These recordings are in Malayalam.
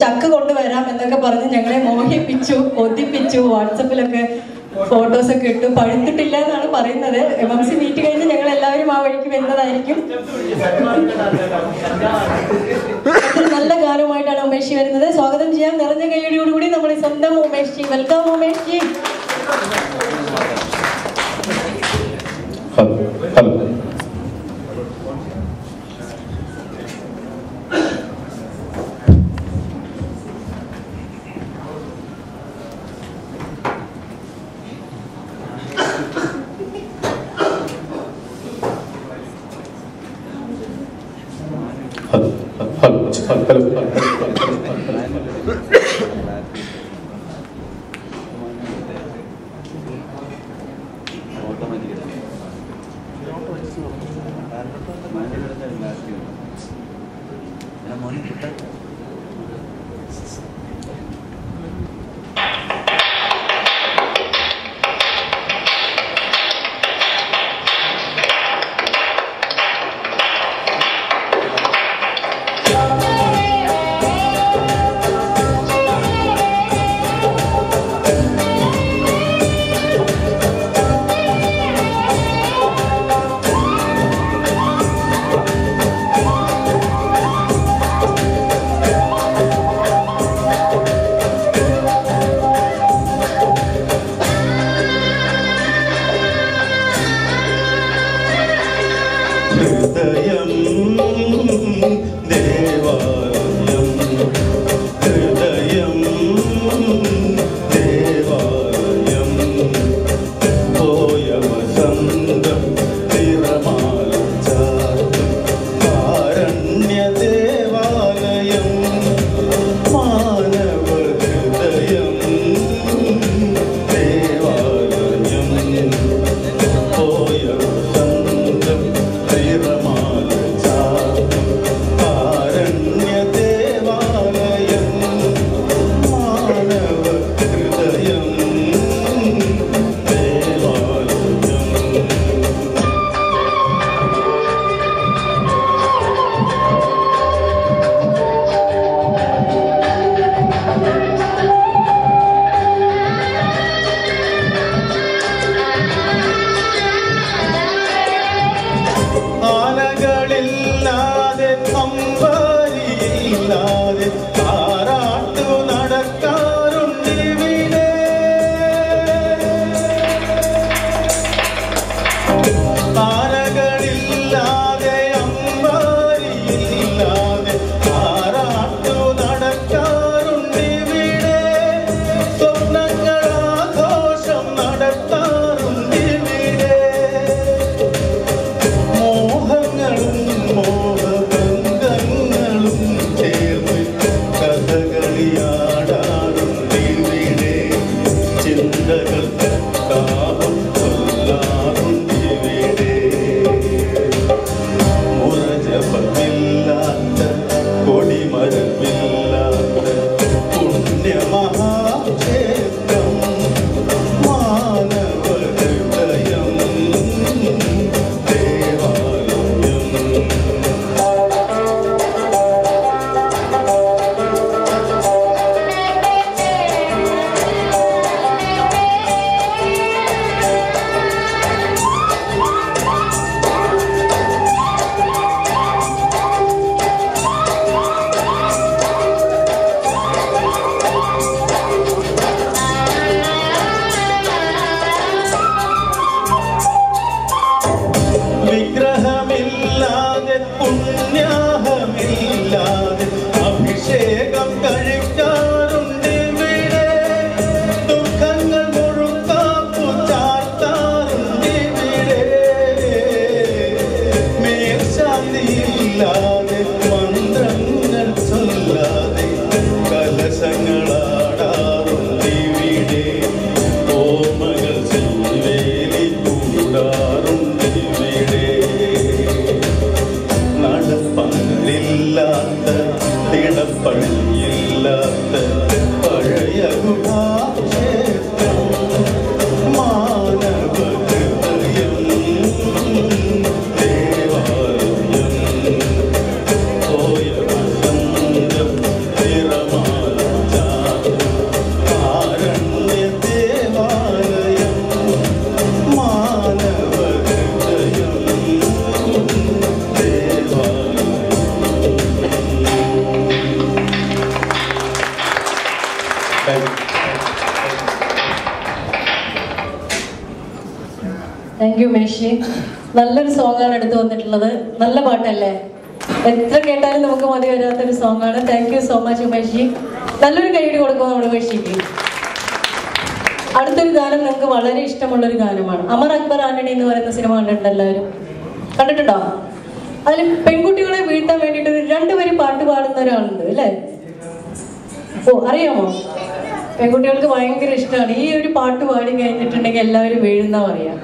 ചക്ക് കൊണ്ടുവരാം എന്നൊക്കെ പറഞ്ഞ് ഞങ്ങളെ മോഹിപ്പിച്ചു കൊതിപ്പിച്ചു വാട്സപ്പിലൊക്കെ ഫോട്ടോസ് ഒക്കെ ഇട്ടു പഴുത്തിട്ടില്ല എന്നാണ് പറയുന്നത് എം എം സി മീറ്റ് കഴിഞ്ഞ് ഞങ്ങൾ എല്ലാവരും ആ വഴിക്ക് വരുന്നതായിരിക്കും ഒരു നല്ല ഗാനവുമായിട്ടാണ് ഉമേഷ് ജി വരുന്നത് സ്വാഗതം ചെയ്യാൻ നിറഞ്ഞ കൈയടിയോടുകൂടി നമ്മുടെ സ്വന്തം Umesh ji welcome Umesh ji hello hello hello hello hello Thank thank you thank you മേഷി നല്ലൊരു സോങ് ആണ് എടുത്തു വന്നിട്ടുള്ളത് നല്ല പാട്ടല്ലേ എത്ര കേട്ടാലും നമുക്ക് മതി വരാത്തൊരു സോങ് ആണ് താങ്ക് യു സോ മച്ച് ഉമേഷി നല്ലൊരു കൈയ്യടി കൊടുക്കും നമ്മുടെ ഉമേഷിക്ക് അടുത്തൊരു ഗാനം നിങ്ങൾക്ക് വളരെ ഇഷ്ടമുള്ള ഒരു ഗാനമാണ് അമർ അക്ബർ ആന്റണി എന്ന് പറയുന്ന സിനിമ കണ്ടിട്ടുണ്ട് എല്ലാവരും കണ്ടിട്ടുണ്ടോ അതിൽ പെൺകുട്ടികളെ വീഴ്ത്താൻ വേണ്ടിയിട്ട് ഒരു രണ്ടുപേരും പാട്ട് പാടുന്ന ഒരാളുണ്ട് അല്ലേ ഓ അറിയാമോ പെൺകുട്ടികൾക്ക് ഭയങ്കര ഇഷ്ടമാണ് ഈ ഒരു പാട്ട് പാടി കഴിഞ്ഞിട്ടുണ്ടെങ്കിൽ എല്ലാവരും വീഴുന്ന പറയാം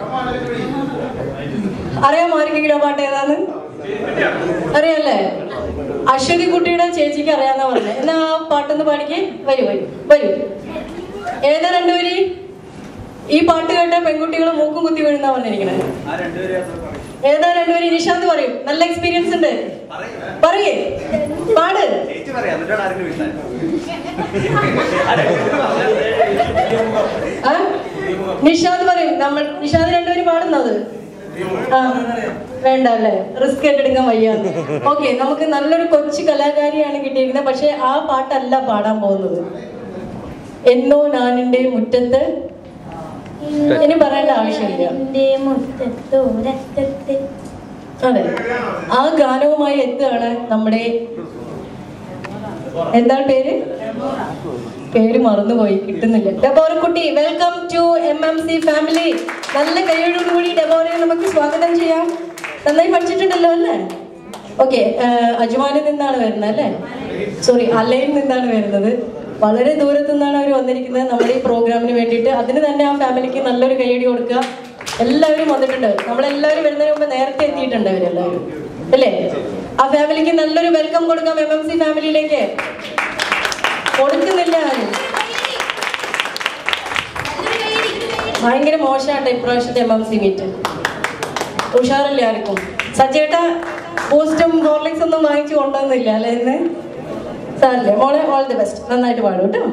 അറിയാമോ ആർക്കെങ്കിലും ആ പാട്ട് ഏതാന്ന് അറിയാല്ലേ അശ്വതി കുട്ടിയുടെ ചേച്ചിക്ക് അറിയാന്നാ പറഞ്ഞത് എന്നാ ആ പാട്ടൊന്ന് പാടിക്ക് വരൂ വരൂ വരൂ ഏതാ രണ്ടുപേര് ഈ പാട്ട് കേട്ട പെൺകുട്ടികൾ മൂക്കും കുത്തി വീഴുന്നാ പറഞ്ഞിരിക്കണേ ഏതാ രണ്ടുപേര് നിശാന്ത് പറയും നല്ല എക്സ്പീരിയൻസ് ഉണ്ട് പറയേ പാട് ആ? നിഷാദ് പറയും നമ്മൾ നിഷാദ് രണ്ടുപേരും പാടുന്നത് ആ വേണ്ട അല്ലേ റിസ്ക് ഏറ്റെടുക്കാൻ വയ്യാന്ന് ഓക്കെ നമുക്ക് നല്ലൊരു കൊച്ചു കലാകാരിയാണ് കിട്ടിയിരിക്കുന്നത് പക്ഷെ ആ പാട്ടല്ല പാടാൻ പോകുന്നത് എന്നോ നാനിന്റെ മുറ്റത്ത് ഇനി പറയേണ്ട ആവശ്യമില്ല എന്റെ മുറ്റത്തോരറ്റത്ത് അതെ ആ ഗാനവുമായി എത്തുകയാണ് നമ്മുടെ എന്താണ് പേര് പേര് മറന്നുപോയി കിട്ടുന്നില്ല ഡെബോറക്കുട്ടി welcome to M M C family നല്ല കൈയോടുകൂടി ഡെബോറയെ നമുക്ക് സ്വാഗതം ചെയ്യാം നന്നായി പഠിച്ചിട്ടുണ്ടല്ലോ അല്ലേ ഓക്കെ അജ്മാനിൽ നിന്നാണ് വരുന്നത് അല്ലേ സോറി അല്ലയിൽ നിന്നാണ് വരുന്നത് വളരെ ദൂരത്തു നിന്നാണ് അവർ വന്നിരിക്കുന്നത് നമ്മുടെ ഈ പ്രോഗ്രാമിന് വേണ്ടിയിട്ട് അതിന് തന്നെ ആ ഫാമിലിക്ക് നല്ലൊരു കൈയടി കൊടുക്കുക എല്ലാവരും വന്നിട്ടുണ്ട് നമ്മളെല്ലാവരും വരുന്നതിന് മുമ്പ് നേരത്തെ എത്തിയിട്ടുണ്ട് അവരെല്ലാവരും അല്ലേ ആ ഫാമിലിക്ക് നല്ലൊരു വെൽക്കം കൊടുക്കാം എം എം സി ഫാമിലിയിലേക്ക് കൊടുക്കുന്നില്ല ആരും ഭയങ്കര മോശമാണ് ഇപ്രാവശ്യത്തെ എം എം സി മീറ്റ് ഉഷാറില്ല ആർക്കും സജ്ജേട്ട ബൂസ്റ്റും ഹോർലിക്സ് ഒന്നും വാങ്ങിച്ചു കൊണ്ടുവന്നില്ല അല്ലേ ഇന്ന് സാറില്ലേ മോളെ ഓൾ ദി ബെസ്റ്റ് നന്നായിട്ട് പാടും കേട്ടോ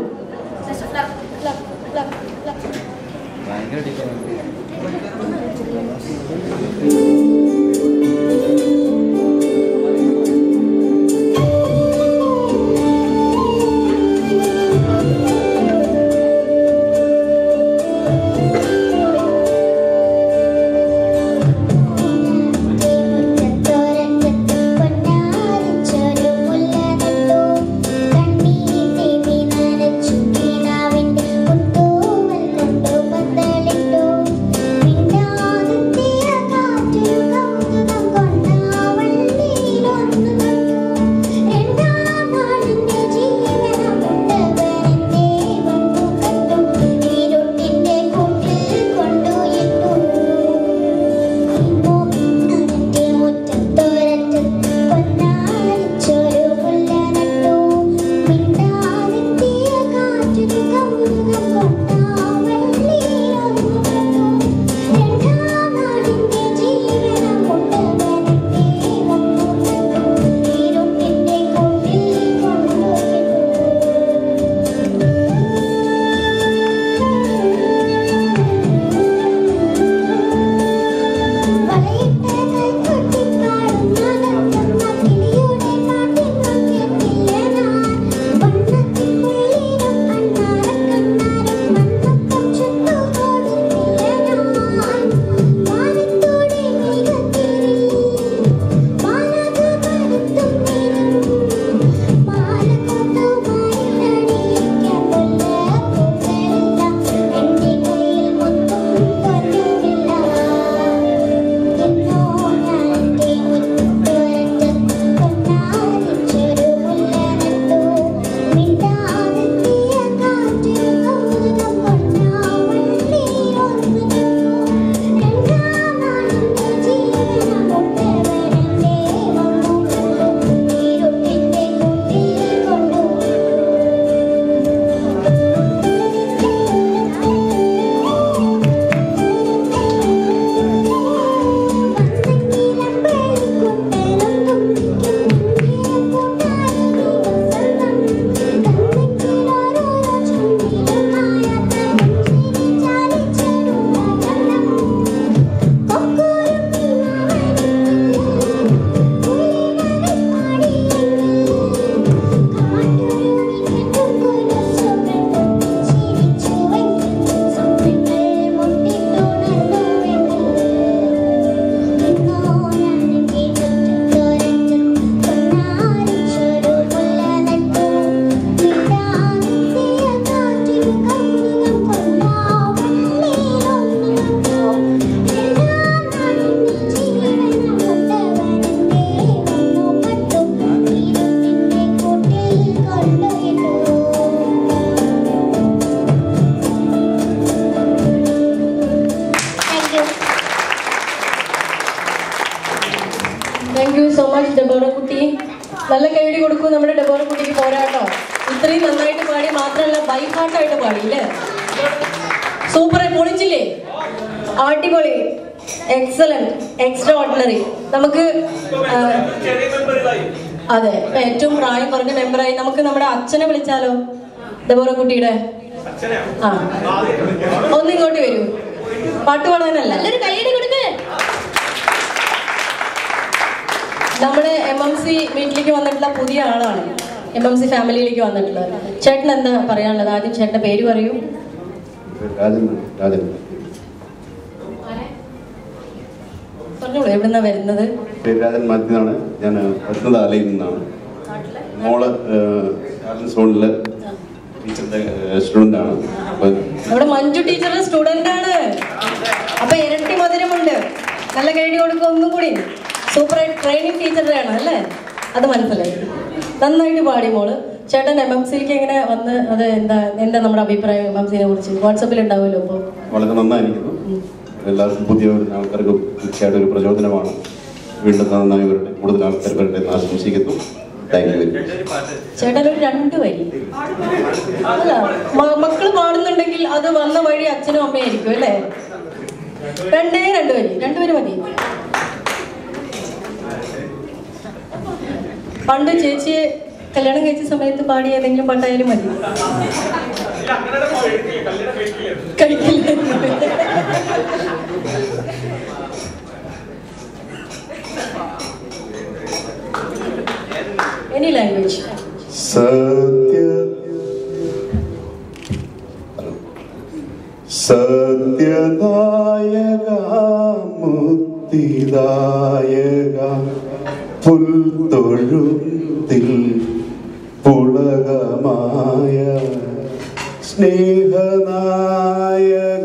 മുറ്റത്തോരറ്റത്ത് പൊന്നാരിച്ചൊരു മുല്ല നട്ടു കണ്ണീർ തിമി നനച്ചു കിനാവിന്റെ മുത്തൂവൽ കൊണ്ടു പന്തലിട്ടു മിണ്ടാതെത്തിയ കാറ്റൊരു പാടി മാത്രമല്ല ബൈഹാർട്ടായിട്ട് പാടി അല്ലേ സൂപ്പറായി പൊളിച്ചില്ലേ അടിപൊളി എക്സലന്റ് എക്സ്ട്രാ ഓർഡിനറി നമുക്ക് ആ, അതെ ഇപ്പൊ ഏറ്റവും പ്രായം കുറഞ്ഞ മെമ്പറായി നമുക്ക് നമ്മുടെ അച്ഛനെ വിളിച്ചാലോ ഇതേപോലെ കുട്ടിയുടെ ആ ഒന്നിങ്ങോട്ട് വരൂ പാട്ട് പാടാനല്ല നല്ലൊരു കൈയടി കൊടുക്ക് നമ്മുടെ എം എം സി വീട്ടിലേക്ക് വന്നിട്ടുള്ള പുതിയ ആളാണ് എം എം സി ഫാമിലിയിലേക്ക് വന്നിട്ടുള്ളത് ചേട്ടൻ എന്താ പറയാനുള്ളത് ആദ്യം ചേട്ടന്റെ പേര് പറയൂ രാജൻ രാജൻ പറഞ്ഞോളൂ എവിടുന്നാ വരുന്നത് പേര് രാജൻ മാറ്റിയതാണ് ഞാൻ വരുന്നത് ആലയിൽ നിന്നാണ് മോള് രാജൻ സോണില് ടീച്ചറിന്റെ സ്റ്റുഡൻ്റ് ആണ് അപ്പം നമ്മുടെ മഞ്ജു ടീച്ചറുടെ സ്റ്റുഡന്റ് ആണ് അപ്പൊ ഇരട്ടി മധുരമുണ്ട് നല്ല കൈഡി കൊടുക്കുക ഒന്നും കൂടി സൂപ്പറായിട്ട് ട്രെയിനിങ് ടീച്ചറുടെ ആണ് അല്ലേ അത് മനസ്സിലായി നന്നായിട്ട് പാടി മോള് ചേട്ടൻ എം എം സിയിലേക്ക് എങ്ങനെ വന്ന് അത് എന്താ എന്താ നമ്മുടെ അഭിപ്രായം എം എം സിനെ കുറിച്ച് വാട്സപ്പിൽ ഉണ്ടാവുമല്ലോ അപ്പോൾ വളരെ നന്നായിരിക്കുന്നു എല്ലാവർക്കും പുതിയ ആൾക്കാർക്ക് തീർച്ചയായിട്ടും ഒരു പ്രചോദനമാണ് വീണ്ടും നന്നായി വരട്ടെ കൂടുതൽ ആൾക്കാർ വരട്ടെ എന്ന് ആശംസിക്കുന്നു താങ്ക് യു വെരി മച്ച് ചേട്ടൻ ഒരു രണ്ട് വരി അല്ല മ- മക്കള് പാടുന്നുണ്ടെങ്കിൽ അത് വന്ന വഴി അച്ഛനും അമ്മയായിരിക്കും അല്ലേ രണ്ടേ രണ്ട് വരി രണ്ടുപേര് മതി പണ്ട് ചേച്ചിയെ കല്യാണം കഴിച്ച സമയത്ത് പാടിയ ഏതെങ്കിലും പാട്ടായാലും മതി കഴിക്കില്ല എനി ലാംഗ്വേജ് സത്യ സത്യദായക മുക്തിദായക പുൽത്തൊഴുത്തിൽ പുളകമായ സ്നേഹനായക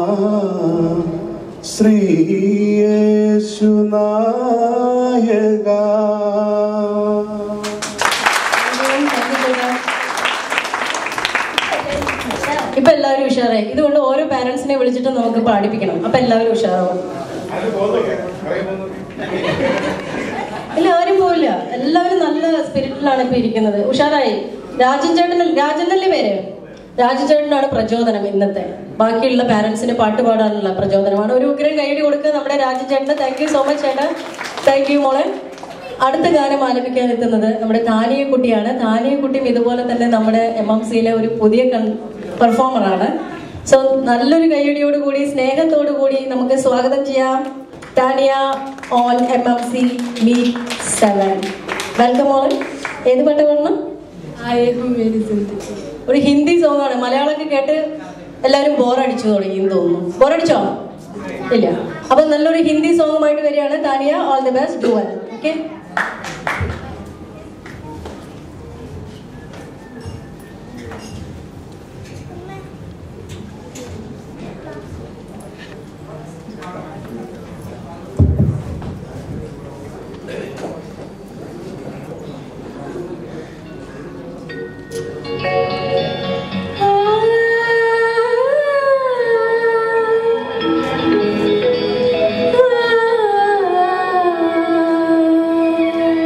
ശ്രീയേശുനായക ഇപ്പൊ എല്ലാവരും ഉഷാറായി ഇതുകൊണ്ട് ഓരോ പാരന്റ്സിനെ വിളിച്ചിട്ട് നമുക്ക് പാടിപ്പിക്കണം അപ്പൊ എല്ലാവരും ഉഷാറാവും ഇല്ല ആരും പോവില്ല എല്ലാവരും നല്ല സ്പിരിറ്റിലാണ് ഇപ്പൊ ഇരിക്കുന്നത് ഉഷാറായി രാജൻ ചേട്ടൻ രാജനല്ലേ പേര് രാജൻ ചേട്ടനാണ് പ്രചോദനം ഇന്നത്തെ ബാക്കിയുള്ള പാരന്റ്സിന് പാട്ട് പാടാനുള്ള പ്രചോദനമാണ് ഒരു ഉഗ്രം കൈയടി കൊടുക്കുക നമ്മുടെ രാജൻ ചേട്ടന് താങ്ക് യു സോ മച്ച് ചേട്ടാ താങ്ക് യു മോളെ അടുത്ത ഗാനം ആലപിക്കാൻ എത്തുന്നത് നമ്മുടെ താനിയ കുട്ടിയാണ് താനിയ കുട്ടിയും ഇതുപോലെ തന്നെ നമ്മുടെ എം എം സിയിലെ ഒരു പുതിയ പെർഫോമറാണ് സോ നല്ലൊരു കൈയടിയോട് കൂടി സ്നേഹത്തോടു കൂടി നമുക്ക് സ്വാഗതം ചെയ്യാം Tania on M M C meet seven welcome all ഏത് പാട്ട് പാടണം ഒരു ഹിന്ദി സോങ് ആണ് മലയാളമൊക്കെ കേട്ട് എല്ലാവരും ബോറടിച്ചു തുടങ്ങി എന്ന് തോന്നുന്നു ബോറടിച്ചോ ഇല്ല അപ്പൊ നല്ലൊരു ഹിന്ദി സോങ്ങുമായിട്ട് വരികയാണ് Tania all the best do well okay ആ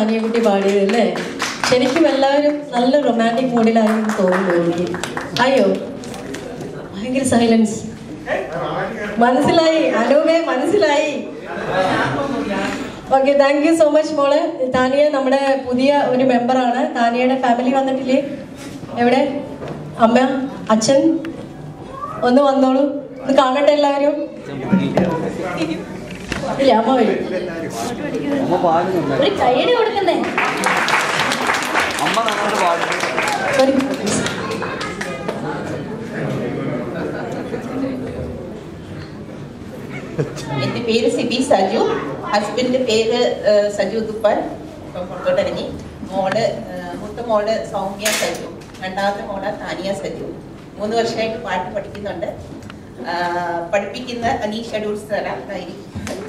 താനിയക്കുട്ടി പാടിയത് അല്ലേ ശരിക്കും എല്ലാവരും നല്ല റൊമാൻറ്റിക് മൂഡിലായിരുന്നു തോന്നുന്നു എനിക്ക് അയ്യോ ഭയങ്കര സൈലൻസ് മനസ്സിലായി അനൂപെ മനസ്സിലായി okay thank you so much മോള് താനിയ നമ്മുടെ പുതിയ ഒരു മെമ്പറാണ് താനിയയുടെ ഫാമിലി വന്നിട്ടില്ലേ എവിടെ അമ്മ അച്ഛൻ ഒന്ന് വന്നോളൂ ഒന്ന് കാണട്ടെ എല്ലാവരും ഇല്ല അമ്മ വരും അമ്മ പാടുന്നുണ്ട് ഒരു കൈയടി കൊടുക്കണ്ടേ അമ്മ നന്നായിട്ട് പാടുന്നു ഒരു എൻ്റെ പേര് സിബി സജു ഹസ്ബൻഡിന്റെ പേര് ഏഹ്, സജു തുപ്പാൻ തുടങ്ങി മോള് ഏഹ്, മൂത്ത മോള് സൗമ്യ സജു രണ്ടാമത്തെ മോള് താനിയ സജു മൂന്ന് വർഷമായിട്ട് പാട്ട് പഠിക്കുന്നുണ്ട് ആഹ്, പഠിപ്പിക്കുന്ന അനീഷ് അടൂർ സ്ഥലത്തായിരിക്കും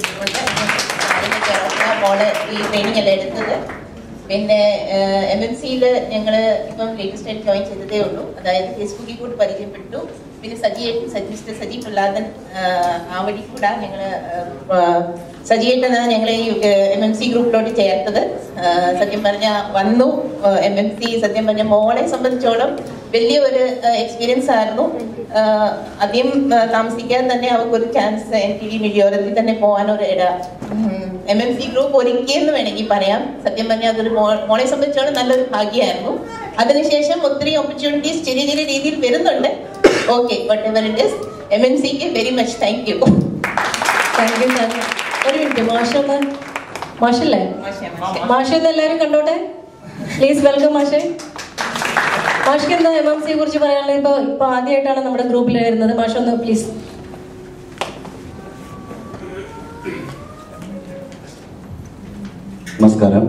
മോള് ഈ ട്രെയിനിങ് എല്ലാം എടുത്തത് പിന്നെ എം എം സിയിൽ ഞങ്ങൾ ഇപ്പം ലേറ്റസ്റ്റ് ആയിട്ട് ജോയിൻ ചെയ്തതേ ഉള്ളൂ അതായത് ഫേസ്ബുക്കിൽ കൂടി പരിചയപ്പെട്ടു പിന്നെ സജിയേട്ടൻ സജീസ്റ്റ് സജി പ്രഹ്ലാദൻ ആഹ്, ആ വഴി കൂടെ ഞങ്ങൾ സജിയേട്ടനാണ് ഞങ്ങളെ ഈ എം എം സി ഗ്രൂപ്പിലോട്ട് ചേർത്തത് ആഹ്, സത്യം പറഞ്ഞ വന്നു എം എം സി സത്യം പറഞ്ഞ മോളെ സംബന്ധിച്ചോളം വലിയ ഒരു എക്സ്പീരിയൻസ് ആയിരുന്നു ആഹ്, അധികം ആഹ്, താമസിക്കാതെ തന്നെ അവർക്കൊരു ചാൻസ് എൻ ടി വി മിഡിയോരത്തിൽ തന്നെ പോകാനൊരു ഇട എം എം സി ഗ്രൂപ്പ് ഒരുക്കിയെന്ന് വേണമെങ്കിൽ പറയാം സത്യം പറഞ്ഞാൽ അതൊരു മോ- മോളെ സംബന്ധിച്ചോളം നല്ലൊരു ഭാഗ്യമായിരുന്നു അതിനുശേഷം ഒത്തിരി ഓപ്പർച്യൂണിറ്റീസ് ചെറിയ ചെറിയ രീതിയിൽ വരുന്നുണ്ട് okay whatever it is M M സിക്ക് very much thank you thank you thank you ഒരു മിനിറ്റ് മാഷൊന്ന് മാഷല്ലേ മാഷ് എന്ന് എല്ലാവരും കണ്ടോട്ടെ പ്ലീസ് വെൽക്കം മാഷെ മാഷ്ക്ക് എന്താ എം എം സിയെ കുറിച്ച് പറയാനുള്ളത് ഇപ്പൊ ഇപ്പൊ ആദ്യമായിട്ടാണ് നമ്മുടെ ഗ്രൂപ്പിൽ വരുന്നത് മാഷ് ഒന്ന് പ്ലീസ് നമസ്കാരം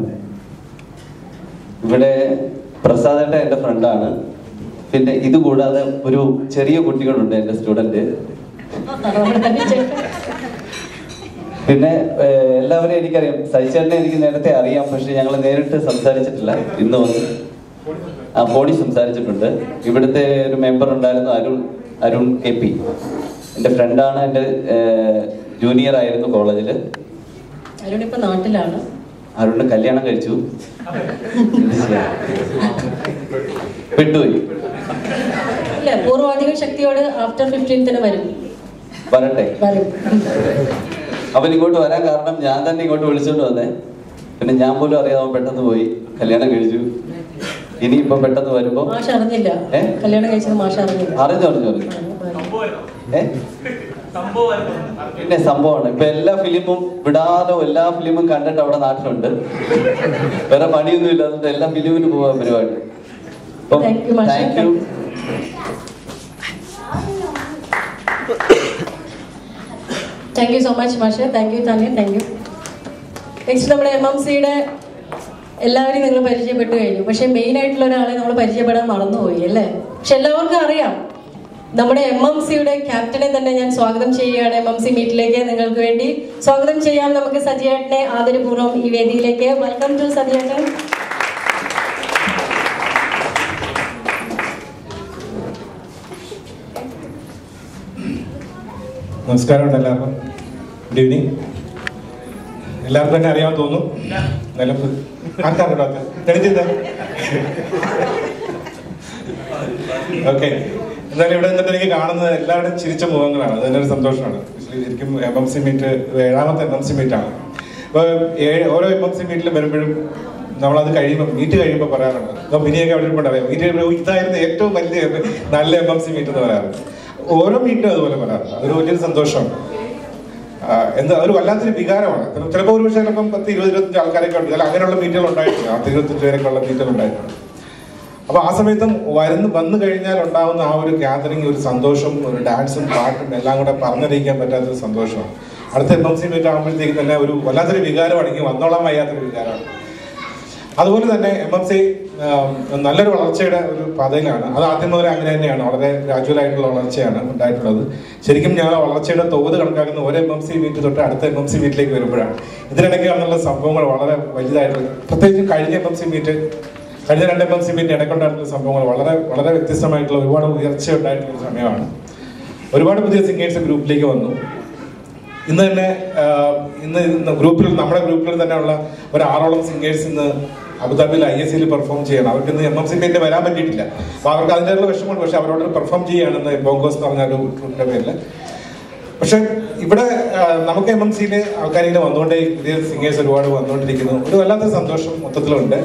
ഇവിടെ പ്രസാദേട്ട എൻ്റെ ഫ്രണ്ടാണ് പിന്നെ ഇത് കൂടാതെ ഒരു ചെറിയ കുട്ടികളുണ്ട് എൻ്റെ സ്റ്റുഡൻറ്റ് നമ്മുടെ തന്നെ ചേട്ടൻ. പിന്നെ ഏഹ്, എല്ലാവരെയും എനിക്കറിയാം സഹിച്ചേട്ടനെ എനിക്ക് നേരത്തെ അറിയാം പക്ഷെ ഞങ്ങൾ നേരിട്ട് സംസാരിച്ചിട്ടില്ല ഇന്ന് വന്ന് ആ ഫോണിൽ സംസാരിച്ചിട്ടുണ്ട് ഇവിടുത്തെ ഒരു മെമ്പർ ഉണ്ടായിരുന്നു അരുൺ അരുൺ കെ പി എൻ്റെ ഫ്രണ്ടാണ് എൻ്റെ ജൂനിയർ ആയിരുന്നു കോളേജിൽ അരുൺ ഇപ്പൊ നാട്ടിലാണ് അരുണ് കല്യാണം കഴിച്ചു എന്ത് ചെയ്യാൻ? വിട്ടുപോയി ഇല്ല പൂർവാധിക ശക്തിയോട് ആഫ്റ്റർ ഫിഫ്റ്റീൻത്തിന് വരും വരട്ടെ വരും അവൻ ഇങ്ങോട്ട് വരാൻ കാരണം ഞാൻ തന്നെ ഇങ്ങോട്ട് വിളിച്ചോണ്ട് വന്നേ പിന്നെ ഞാൻ പോലും അറിയാതെ അവൻ പെട്ടെന്ന് പോയി കല്യാണം കഴിച്ചു ഇനി ഇപ്പൊ പെട്ടെന്ന് വരുമ്പോ മാഷ് അറിഞ്ഞില്ല ഏ? കല്യാണം കഴിച്ചത് മാഷ് അറിഞ്ഞില്ല അറിഞ്ഞു അറിഞ്ഞു അറിഞ്ഞു ഏ പിന്നെ സംഭവമാണ് ഇപ്പൊ എല്ലാ ഫിലിമും വിടാതെ എല്ലാ ഫിലിമും കണ്ടിട്ട് അവിടെ നാട്ടിലുണ്ട് വേറെ പണിയൊന്നും ഇല്ലാത്തത് എല്ലാ ഫിലിമിന് പോവാൻ പരിപാടി അപ്പം Thank you, മാഷെ. Thank you thank you so much മാഷ് thank you thank you thank you next നമ്മുടെ എം എം സിയുടെ എല്ലാവരെയും നിങ്ങൾ പരിചയപ്പെട്ടു കഴിഞ്ഞു പക്ഷെ മെയിൻ ആയിട്ടുള്ള ഒരാളെ നമ്മൾ പരിചയപ്പെടാൻ മറന്നുപോയി അല്ലേ പക്ഷെ എല്ലാവർക്കും അറിയാം നമ്മുടെ എം എം സിയുടെ ക്യാപ്റ്റനെ തന്നെ ഞാൻ സ്വാഗതം ചെയ്യുകയാണ് എം എം സി മീറ്റിലേക്ക് നിങ്ങൾക്ക് വേണ്ടി സ്വാഗതം ചെയ്യാം നമുക്ക് സജിയേട്ടനെ ആദരപൂർവ്വം ഈ വേദിയിലേക്ക് വെൽക്കം ടു സജിയേട്ടൻ നമസ്കാരമുണ്ട് എല്ലാവർക്കും ഗുഡ് ഈവനിങ് എല്ലാവർക്കും തന്നെ അറിയാൻ തോന്നുന്നു എന്നാലും ആർക്കാറുണ്ടോ തെളിഞ്ഞില്ല ഓക്കെ എന്തായാലും ഇവിടെ നിന്നിട്ട് എനിക്ക് കാണുന്നത് എല്ലാവരുടെയും ചിരിച്ച മുഖങ്ങളാണ് അത് തന്നെ ഒരു സന്തോഷമാണ് Actually ശരിക്കും എം എം സി മീറ്റ് ഏഴാമത്തെ എം എം സി മീറ്റ് ആണ് അപ്പോൾ ഏഴ് ഓരോ എം എം സി മീറ്റിലും വരുമ്പോഴും നമ്മളത് കഴിയുമ്പോൾ മീറ്റ് കഴിയുമ്പോൾ പറയാറുണ്ട് അപ്പോൾ മിനിയൊക്കെ അവിടെ ഇരിപ്പുണ്ട് അറിയാം മീറ്റ് കഴിയുമ്പോൾ ഇതായിരുന്നു ഏറ്റവും വലിയ നല്ല എം എം സി മീറ്റ് എന്ന് പറയാറുണ്ട് ഓരോ മീറ്റും അതുപോലെ പറയാറുണ്ട് അതൊരു വലിയൊരു സന്തോഷമാണ് ആ, എന്താ ഒരു വല്ലാത്തൊരു വികാരമാണ് ചിലപ്പോൾ ഒരു പക്ഷേ ചിലപ്പം പത്ത് ഇരുപത് ഇരുപത്തഞ്ച് ആൾക്കാരൊക്കെ ഉണ്ട് അല്ല അങ്ങനെയുള്ള മീറ്റുകൾ ഉണ്ടായിട്ടുണ്ട് പത്ത് ഇരുപത്തഞ്ച് പേരൊക്കെ ഉള്ള മീറ്റുകൾ ഉണ്ടായിട്ടുണ്ട് അപ്പൊ ആ സമയത്തും വരുന്ന വന്നു കഴിഞ്ഞാൽ ഉണ്ടാവുന്ന ആ ഒരു ഗ്യാതറിങ് ഒരു സന്തോഷം ഒരു ഡാൻസും പാട്ടും എല്ലാം കൂടെ പറഞ്ഞറിയിക്കാൻ പറ്റാത്തൊരു സന്തോഷമാണ് അടുത്ത എം എം സി മീറ്റ് ആകുമ്പോഴത്തേക്ക് തന്നെ ഒരു വല്ലാത്തൊരു വികാരമാണ് എനിക്ക് വന്നോളാൻ വയ്യാത്തൊരു വികാരമാണ് അതുപോലെ തന്നെ എം എം സി നല്ലൊരു വളർച്ചയുടെ ഒരു പാതയിലാണ് അത് ആദ്യം മുതൽ അങ്ങനെ തന്നെയാണ് വളരെ gradual ആയിട്ടുള്ള വളർച്ചയാണ് ഉണ്ടായിട്ടുള്ളത് ശരിക്കും ഞാൻ ആ വളർച്ചയുടെ തോത് കണക്കാക്കുന്ന ഒരു എം എം സി മീറ്റ് തൊട്ട് അടുത്ത എം എം സി മീറ്റിലേക്ക് വരുമ്പോഴാണ് ഇതിനിടയ്ക്ക് വന്നുള്ള സംഭവങ്ങൾ വളരെ വലുതായിട്ടുള്ള പ്രത്യേകിച്ചും കഴിഞ്ഞ എം എം സി മീറ്റ് കഴിഞ്ഞ രണ്ട് എം എം സി മീറ്റ് ഇടയ്ക്കുണ്ടായിട്ടുള്ള സംഭവങ്ങൾ വളരെ വളരെ വ്യത്യസ്തമായിട്ടുള്ള ഒരുപാട് ഉയർച്ച ഉണ്ടായിട്ടുള്ള ഒരു സമയമാണ് ഒരുപാട് പുതിയ സിംഗേഴ്സ് ഗ്രൂപ്പിലേക്ക് വന്നു ഇന്ന് തന്നെ ആ, ഇന്ന് ഇന്ന് ഗ്രൂപ്പിൽ നമ്മുടെ ഗ്രൂപ്പിൽ തന്നെ ഉള്ള ഒരു ആറോളം സിംഗേഴ്സ് ഇന്ന് അബുദാബിയിൽ ഐ എസ് സിയിൽ പെർഫോം ചെയ്യണം അവർക്ക് ഇന്ന് എം എം സി മീറ്റിൽ വരാൻ പറ്റിയിട്ടില്ല അപ്പോൾ അവർക്ക് അതിൻ്റെ വിഷമമുണ്ട് പക്ഷെ അവരോട് പെർഫോം ചെയ്യുകയാണെന്ന് ബോങ്കോസ് എന്ന് പറഞ്ഞ ഒരു ട്രൂപ്പിന്റെ പേരിൽ പക്ഷെ ഇവിടെ ആ, നമുക്ക് എം എം സിയിൽ ആൾക്കാരിങ്ങനെ വന്നുകൊണ്ടേ പുതിയ സിംഗേഴ്സ് ഒരുപാട് വന്നുകൊണ്ടിരിക്കുന്നു ഒരു വല്ലാത്ത സന്തോഷം മൊത്തത്തിലുണ്ട്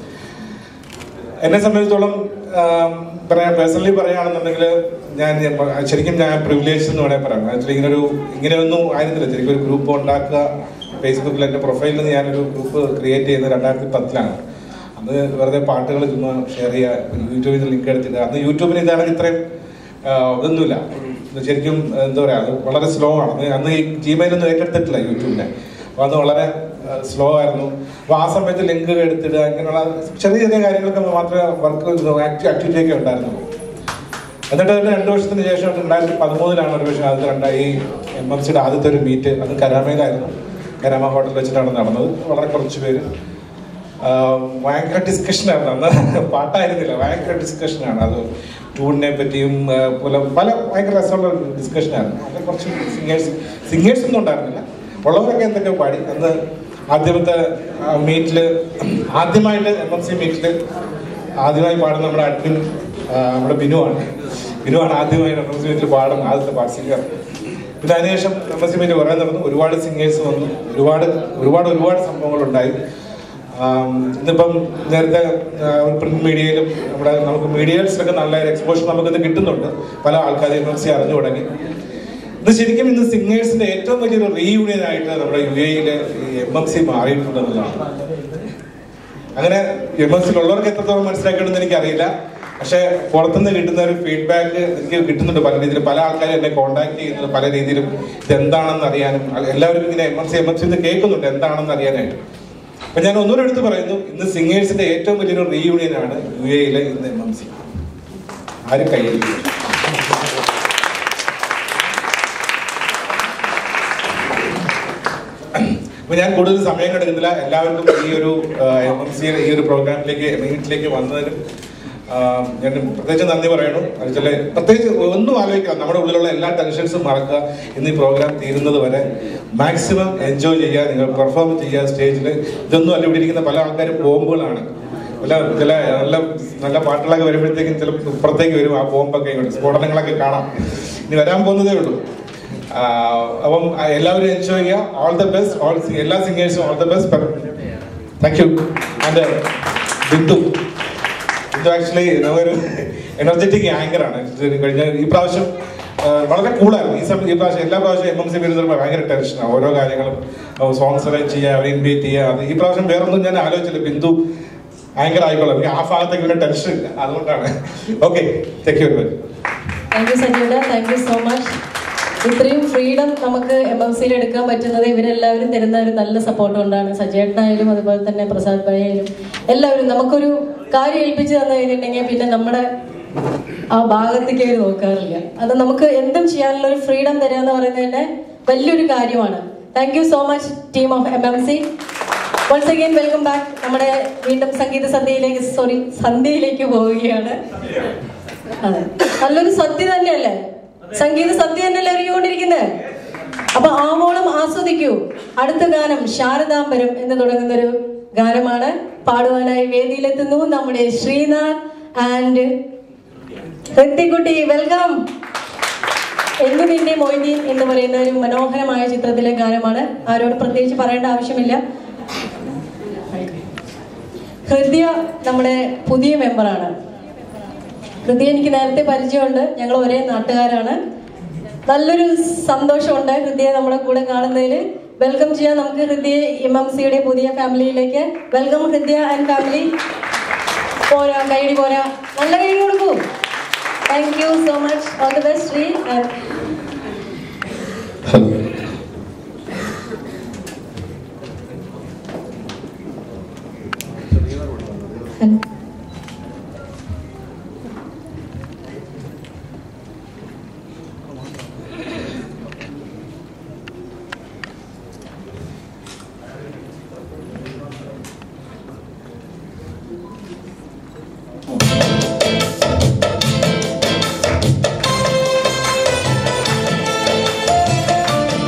എന്നെ സംബന്ധിച്ചിടത്തോളം ആം, പറയാം പേഴ്സണലി പറയുകയാണെന്നുണ്ടെങ്കിൽ ഞാൻ ശരിക്കും ഞാൻ പ്രിവിലേജ് എന്ന് വേണമെങ്കിൽ പറയാം ആക്ച്വലി ഇങ്ങനെ ഒരു ഇങ്ങനെയൊന്നും ആയിരുന്നില്ല ശരിക്കും ഒരു ഗ്രൂപ്പ് ഉണ്ടാക്കുക ഫേസ്ബുക്കിൽ എൻ്റെ പ്രൊഫൈലിൽ നിന്ന് ഞാനൊരു ഗ്രൂപ്പ് ക്രിയേറ്റ് ചെയ്യുന്നത് രണ്ടായിരത്തി പത്തിലാണ് അന്ന് വെറുതെ പാട്ടുകൾ ചുമ്മാ ഷെയർ ചെയ്യുക യൂട്യൂബിൽ നിന്ന് ലിങ്ക് എടുത്തിട്ട് അന്ന് യൂട്യൂബിന് ഇതാണ് ഇത്രയും ആ, ഇതൊന്നുമില്ല ഇത് ശരിക്കും എന്താ പറയുക അത് വളരെ സ്ലോ ആണ് അന്ന് അന്ന് ഈ ജിമെയിലൊന്നും ഏറ്റെടുത്തിട്ടില്ല യൂട്യൂബിനെ അപ്പോൾ അത് വളരെ സ്ലോ ആയിരുന്നു അപ്പോൾ ആ സമയത്ത് ലിങ്ക് എടുത്തിടുക ഇങ്ങനെയുള്ള ചെറിയ ചെറിയ കാര്യങ്ങളൊക്കെ മാത്രമേ വർക്ക് ആക്ടിവിറ്റി ഒക്കെ ഉണ്ടായിരുന്നുള്ളൂ എന്നിട്ട് തന്നെ രണ്ട് വർഷത്തിന് ശേഷം രണ്ടായിരത്തി പതിമൂന്നിലാണ് ഒരു പക്ഷേ ആദ്യത്തെ രണ്ടാ ഈ എം എം സിയുടെ ആദ്യത്തെ ഒരു മീറ്റ് അത് കരാമയിലായിരുന്നു കരാമ ഹോട്ടലിൽ വെച്ചിട്ടാണ് നടന്നത് വളരെ കുറച്ച് പേര് ആഹ് ഭയങ്കര ഡിസ്കഷനായിരുന്നു അന്ന് പാട്ടായിരുന്നില്ല ഭയങ്കര ഡിസ്കഷനാണ് അത് ടൂണിനെ പറ്റിയും ആഹ് പല പല ഭയങ്കര രസമുള്ള ഡിസ്കഷനായിരുന്നു അങ്ങനെ കുറച്ച് സിംഗേഴ്സ് സിംഗേഴ്സ് ഒന്നും ഉണ്ടായിരുന്നില്ല ഉള്ളവരൊക്കെ എന്തൊക്കെ പാടി അന്ന് ആദ്യമത്തെ മീറ്റിൽ ആദ്യമായിട്ട് എം എം സി മീറ്റിൽ ആദ്യമായി പാടുന്ന നമ്മുടെ അഡ്മിൻ ആഹ് നമ്മുടെ ബിനുവാണ് ബിനുവാണ് ആദ്യമായി എം എം സി മീറ്റിൽ പാടുന്ന ആദ്യത്തെ പാട്ട് സിംഗർ പിന്നെ അതിനുശേഷം എം എസ് സി മീറ്റ് കുറേ നടന്നു ഒരുപാട് സിംഗേഴ്സ് വന്നു ഒരുപാട് ഒരുപാട് ഒരുപാട് സംഭവങ്ങൾ ഉണ്ടായി ആം, ഇന്നിപ്പം നേരത്തെ പ്രിന്റ് മീഡിയയിലും നമ്മുടെ നമുക്ക് മീഡിയയിലൊക്കെ നല്ല എക്സ്പോഷർ നമുക്കിത് കിട്ടുന്നുണ്ട് പല ആൾക്കാരും എം എം സി അറിഞ്ഞു തുടങ്ങി ഇത് ശരിക്കും ഇന്ന് സിംഗേഴ്സിന്റെ ഏറ്റവും വലിയൊരു റീയൂണിയൻ ആയിട്ട് നമ്മുടെ യു എയിലെ എം എം സി മാറിയിട്ടുണ്ടെന്നുള്ളതാണ് അങ്ങനെ എം എസ് ഉള്ളവർക്ക് എത്രത്തോളം മനസ്സിലാക്കണമെന്ന് എനിക്കറിയില്ല പക്ഷെ പുറത്തുനിന്ന് കിട്ടുന്ന ഒരു ഫീഡ്ബാക്ക് എനിക്ക് കിട്ടുന്നുണ്ട് പല രീതിയിലും പല ആൾക്കാരും എന്നെ കോൺടാക്ട് ചെയ്യുന്നത് പല രീതിയിലും ഇത് എന്താണെന്ന് അറിയാനും അല്ല, എല്ലാവരും ഇങ്ങനെ M S C M S C കേൾക്കുന്നുണ്ട് എന്താണെന്ന് അറിയാനായിട്ട് അപ്പൊ ഞാൻ ഒന്നുകൂടെ എടുത്ത് പറയുന്നു ഇന്ന് സിംഗേഴ്സിന്റെ ഏറ്റവും വലിയൊരു റീയൂണിയൻ ആണ് യു എയിലെ ഇന്ന് എം എം സി ആരും കയ്യടിക്കും അപ്പൊ ഞാൻ കൂടുതൽ സമയം എടുക്കുന്നില്ല എല്ലാവർക്കും ഈ ഒരു എം എം സി ഈ ഒരു പ്രോഗ്രാമിലേക്ക് മീറ്റിലേക്ക് വന്നതിനും ആ, ഞാൻ പ്രത്യേകിച്ച് നന്ദി പറയണം എന്നുവെച്ചാൽ പ്രത്യേകിച്ച് ഒന്നും ആലോചിക്കുക നമ്മുടെ ഉള്ളിലുള്ള എല്ലാ ടെൻഷൻസും മറക്കുക ഇന്ന് ഈ പ്രോഗ്രാം തീരുന്നത് വരെ മാക്സിമം എൻജോയ് ചെയ്യുക നിങ്ങൾ പെർഫോം ചെയ്യുക സ്റ്റേജിൽ ഇതൊന്നും അല്ല ഇവിടെ ഇരിക്കുന്ന പല ആൾക്കാരും ബോംബുകളാണ് പല ചില നല്ല നല്ല പാട്ടുകളൊക്കെ വരുമ്പോഴത്തേക്കും ചില ഇപ്പുറത്തേക്ക് വരും ആ ബോംബൊക്കെ ഇങ്ങോട്ട് സ്ഫോടനങ്ങളൊക്കെ കാണാം ഇനി വരാൻ പോകുന്നതേ ഉള്ളൂ ആ, അപ്പം ആ, എല്ലാവരും എൻജോയ് ചെയ്യുക ഓൾ ദ ബെസ്റ്റ് ഓൾ എല്ലാ സിംഗേഴ്സും all the best thank you and Bindu Bindu actually ഒരു എനർജറ്റിക് ആങ്കർ ആണ് ഇത് കഴിഞ്ഞ ഈ പ്രാവശ്യം ആ, വളരെ കൂളായിരുന്നു ഈ സമയത്ത് ഈ പ്രാവശ്യം എല്ലാ പ്രാവശ്യം എം എം സി വരുന്നപ്പോൾ ഭയങ്കര ടെൻഷനാണ് ഓരോ കാര്യങ്ങളും സോങ്സ് അറേഞ്ച് ചെയ്യുക അവരെ ഇൻവൈറ്റ് ചെയ്യുക അത് ഈ പ്രാവശ്യം വേറൊന്നും ഞാൻ ആലോചിച്ചില്ല ബിന്ദു ആങ്കർ ആയിക്കോളാം എനിക്ക് ആ ഭാഗത്തേക്ക് പിന്നെ ടെൻഷൻ ഇല്ല അതുകൊണ്ടാണ് okay thank you very much thank you Sanjeeva thank you so much ഇത്രയും ഫ്രീഡം നമുക്ക് എം എം സിയിൽ എടുക്കാൻ പറ്റുന്നത് ഇവരെല്ലാവരും തരുന്ന ഒരു നല്ല സപ്പോർട്ട് കൊണ്ടാണ് സജേട്ടനായാലും അതുപോലെ തന്നെ പ്രസാദ് ഭായായാലും എല്ലാവരും നമുക്കൊരു കാര്യം ഏൽപ്പിച്ച് തന്നു കഴിഞ്ഞിട്ടുണ്ടെങ്കിൽ പിന്നെ നമ്മുടെ ആ ഭാഗത്തേക്ക് അവർ നോക്കാറില്ല അത് നമുക്ക് എന്തും ചെയ്യാനുള്ള ഒരു ഫ്രീഡം തരിക എന്ന് പറയുന്നത് തന്നെ വലിയൊരു കാര്യമാണ് thank you so much team of M M C once again welcome back നമ്മുടെ വീണ്ടും സംഗീത സന്ധ്യയിലേക്ക് സോറി സന്ധ്യയിലേക്ക് പോവുകയാണ് അതെ നല്ലൊരു സദ്യ തന്നെയല്ലേ സംഗീത സദ്യ തന്നെയല്ലേ അറിയുകൊണ്ടിരിക്കുന്നത് അപ്പൊ ആവോളം ആസ്വദിക്കൂ അടുത്ത ഗാനം ശാരദാംബരം എന്ന് തുടങ്ങുന്ന ഒരു ഗാനമാണ് പാടുവാനായി വേദിയിലെത്തുന്നു നമ്മുടെ ശ്രീനാഥ് ആൻഡ് ഋത്തിക്കുട്ടി വെൽക്കം എന്ന് നിന്റെ മൊയ്തീൻ എന്ന് പറയുന്ന ഒരു മനോഹരമായ ചിത്രത്തിലെ ഗാനമാണ് ആരോട് പ്രത്യേകിച്ച് പറയേണ്ട ആവശ്യമില്ല ഹൃദയ നമ്മുടെ പുതിയ മെമ്പറാണ് ഹൃദയ എനിക്ക് നേരത്തെ പരിചയമുണ്ട് ഞങ്ങൾ ഒരേ നാട്ടുകാരാണ് നല്ലൊരു സന്തോഷമുണ്ട് ഹൃദയ നമ്മുടെ കൂടെ കാണുന്നതിൽ വെൽക്കം ചെയ്യാൻ നമുക്ക് ഹൃദയ എം എം സിയുടെ പുതിയ ഫാമിലിയിലേക്ക് വെൽക്കം ഹൃദയ ആൻഡ് ഫാമിലി പോരാ കൈഡി പോരാ നല്ല കൈഡി കൊടുക്കൂ thank you so much all the best Sree ും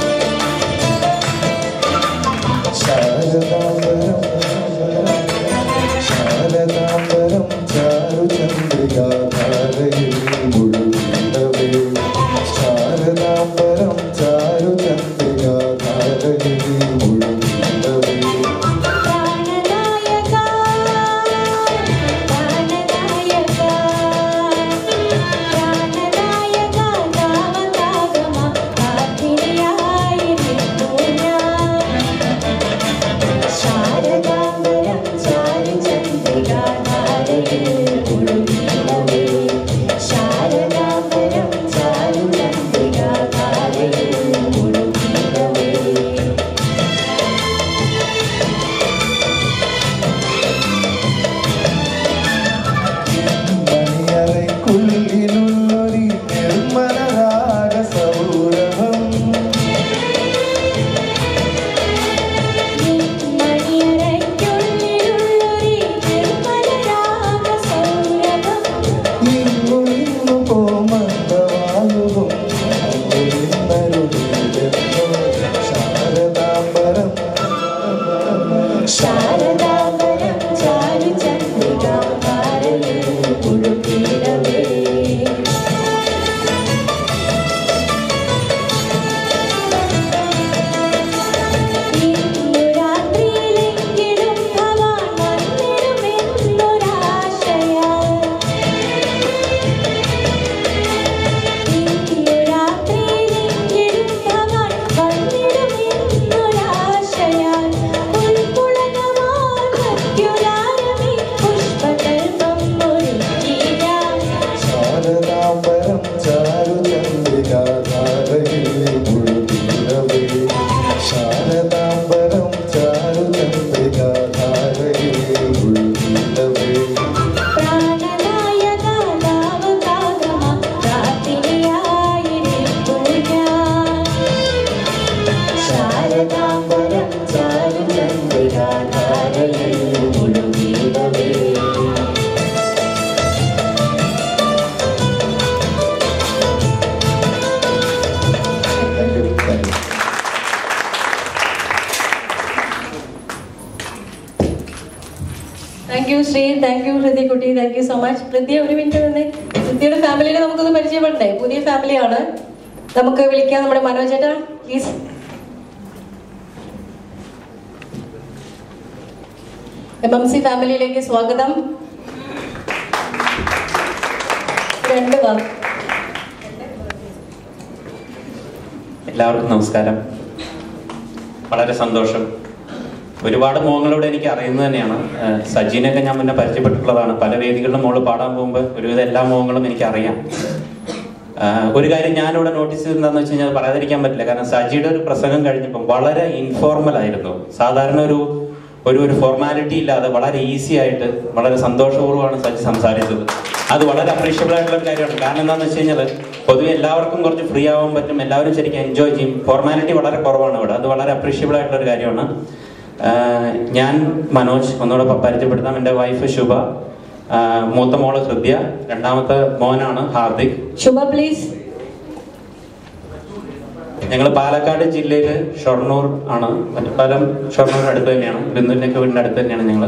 ശ്രീ താങ്ക് യു ഹൃദയ കുട്ടി താങ്ക് യു സോ മച്ച് ഹൃദയ ഒരു മിനിറ്റ് തന്നെ ഹൃദയയുടെ ഫാമിലിനെ നമുക്കൊന്ന് പരിചയപ്പെടണ്ടേ പുതിയ ഫാമിലിയാണ് നമുക്ക് വിളിക്കാം നമ്മുടെ മനോജ് ചേട്ടാ പ്ലീസ് എം എം സി ഫാമിലിയിലേക്ക് സ്വാഗതം രണ്ട് വാക്ക് എല്ലാവർക്കും നമസ്കാരം വളരെ സന്തോഷം ഒരുപാട് മോഹങ്ങളോട് എനിക്ക് അറിയുന്നത് തന്നെയാണ് ഏഹ് സജീനൊക്കെ ഞാൻ മുന്നേ പരിചയപ്പെട്ടിട്ടുള്ളതാണ് പല വേദികളിലും മോള് പാടാൻ പോകുമ്പോൾ ഒരുവിധം എല്ലാ മോഹങ്ങളും എനിക്ക് അറിയാം ആഹ് ഒരു കാര്യം ഞാനിവിടെ നോട്ടീസ് ചെയ്തെന്താന്ന് വെച്ച് കഴിഞ്ഞാൽ പറയാതിരിക്കാൻ പറ്റില്ല കാരണം സജിയുടെ ഒരു പ്രസംഗം കഴിഞ്ഞപ്പോൾ വളരെ ഇൻഫോർമൽ ആയിരുന്നു സാധാരണ ഒരു ഒരു ഒരു ഫോർമാലിറ്റി ഇല്ലാതെ വളരെ ഈസി ആയിട്ട് വളരെ സന്തോഷപൂർവ്വമാണ് സജി സംസാരിച്ചത് അത് വളരെ അപ്രീഷ്യബിൾ ആയിട്ടുള്ള ഒരു കാര്യമാണ് കാരണം എന്താണെന്ന് വെച്ച് കഴിഞ്ഞാൽ പൊതുവെ എല്ലാവർക്കും കുറച്ച് ഫ്രീ ആവാൻ പറ്റും എല്ലാവരും ശരിക്കും എൻജോയ് ചെയ്യും ഫോർമാലിറ്റി വളരെ കുറവാണ് ഇവിടെ അത് വളരെ അപ്രീഷ്യബിൾ ആയിട്ടുള്ള ഒരു കാര്യമാണ് ആഹ് ഞാൻ മനോജ് ഒന്നുകൂടെ പ- പരിചയപ്പെടുത്താം എൻ്റെ വൈഫ് ശുഭ ആഹ് മൂത്ത മോള് ഹൃദ്യ രണ്ടാമത്തെ മോനാണ് ഹാർദിക് ശുഭ പ്ലീസ് ഞങ്ങൾ പാലക്കാട് ജില്ലയിൽ ഷൊർണൂർ ആണ് മറ്റപ്പാലം ഷൊർണൂർ അടുത്ത് തന്നെയാണ് ബിന്ദുവിൻ്റെയൊക്കെ വീടിൻ്റെ അടുത്ത് തന്നെയാണ് ഞങ്ങൾ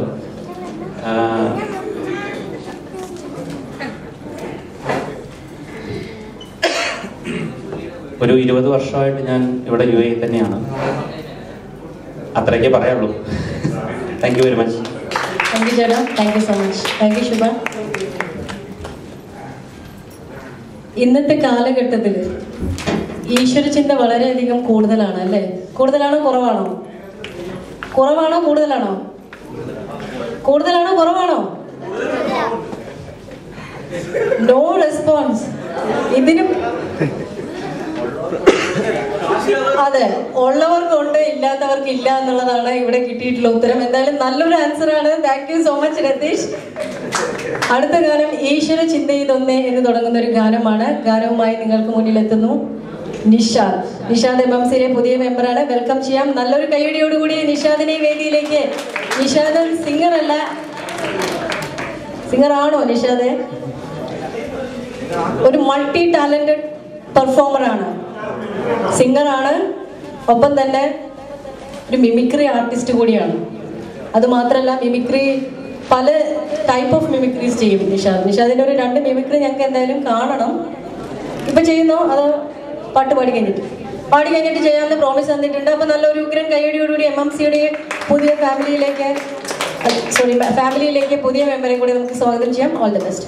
ഒരു ഇരുപത് വർഷമായിട്ട് ഞാൻ ഇവിടെ യു എ തന്നെയാണ് അത്രയൊക്കെ പറയാനുള്ളൂ thank you very much thank you ചേട്ടാ thank you so much thank you Shubha ഇന്നത്തെ കാലഘട്ടത്തിൽ ഈശ്വരചിന്ത വളരെയധികം കൂടുതലാണ് അല്ലേ കൂടുതലാണോ കുറവാണോ കുറവാണോ കൂടുതലാണോ കൂടുതലാണോ കുറവാണോ നോ റെസ്പോൺസ് ഇതിനും അതെ ഉള്ളവർക്കുണ്ട് ഇല്ലാത്തവർക്ക് ഇല്ല എന്നുള്ളതാണ് ഇവിടെ കിട്ടിയിട്ടുള്ള ഉത്തരം എന്തായാലും നല്ലൊരു ആൻസർ ആണ് thank you so much Ratheesh അടുത്ത ഗാനം ഈശ്വര ചിന്തയിതൊന്നേ എന്ന് തുടങ്ങുന്ന ഒരു ഗാനമാണ് ഗാനവുമായി നിങ്ങൾക്ക് മുന്നിലെത്തുന്നു നിഷാദ് നിഷാദ് എം എം സിയിലെ പുതിയ മെമ്പറാണ് വെൽക്കം ചെയ്യാം നല്ലൊരു കൈയടിയോടുകൂടി നിഷാദിനെ ഈ വേദിയിലേക്ക് നിഷാദ് സിംഗർ അല്ല സിംഗർ ആണോ നിഷാദ് ഒരു മൾട്ടി ടാലന്റഡ് പെർഫോമർ ആണ് സിംഗർ ആണ് ഒപ്പം തന്നെ ഒരു മിമിക്രി ആർട്ടിസ്റ്റ് കൂടിയാണ് അത് മാത്രമല്ല മിമിക്രി പല ടൈപ്പ് ഓഫ് മിമിക്രീസ് ചെയ്യും നിഷാദ് നിഷാദിന്റെ ഒരു രണ്ട് മിമിക്രി ഞങ്ങൾക്ക് എന്തായാലും കാണണം ഇപ്പൊ ചെയ്യുന്നോ അതോ പാട്ട് പാടി കഴിഞ്ഞിട്ട് പാടി കഴിഞ്ഞിട്ട് ചെയ്യാമെന്ന് പ്രോമിസ് തന്നിട്ടുണ്ട് അപ്പൊ നല്ലൊരു ഉഗ്രൻ കൈയടിയോടുകൂടി എം എം സിയുടെ പുതിയ ഫാമിലിയിലേക്ക് സോറി ഫാമിലിയിലേക്ക് പുതിയ മെമ്പറെ കൂടി നമുക്ക് സ്വാഗതം ചെയ്യാം ഓൾ ദി ബെസ്റ്റ്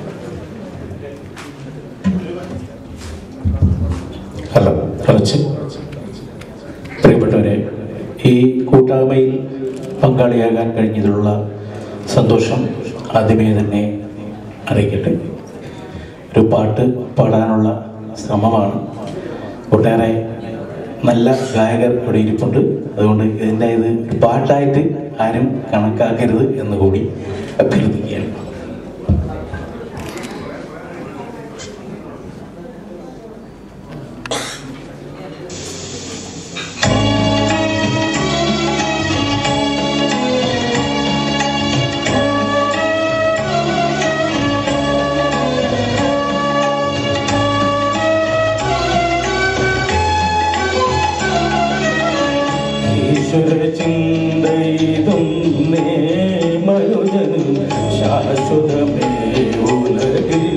ഹലോ കുറച്ച് പ്രിയപ്പെട്ടവരെ ഈ കൂട്ടായ്മയിൽ പങ്കാളിയാകാൻ കഴിഞ്ഞതിലുള്ള സന്തോഷം ആദ്യമേ തന്നെ അറിയിക്കട്ടെ ഒരു പാട്ട് പാടാനുള്ള ശ്രമമാണ് ഒട്ടേറെ നല്ല ഗായകർ ഇവിടെ ഇരിപ്പുണ്ട് അതുകൊണ്ട് ഇതിൻ്റെ ഇത് ഒരു പാട്ടായിട്ട് ആരും കണക്കാക്കരുത് എന്ന് കൂടി അഭ്യർത്ഥിക്കുകയാണ് ഈശ്വര ചിന്തയിതൊന്നേ മനുജന് ശാശ്വതമേ ഉലകിൽ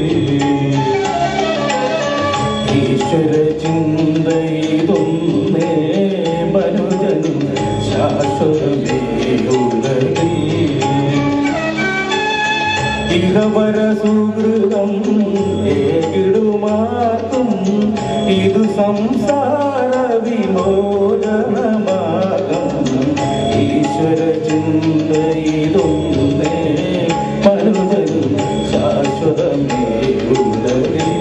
ഈശ്വര ചിന്തയിതൊന്നേ മനുജന് ശാശ്വതമേ ഉലകിൽ ഇഹവര സുഹൃതം ഏകിടുമാർക്കും ഇത് സംസാര വിമോചനമാകം ഈശ്വര ചിന്തയിലൊന്നേ മനുജൻ ശാശ്വതമേ ഉലകിൽ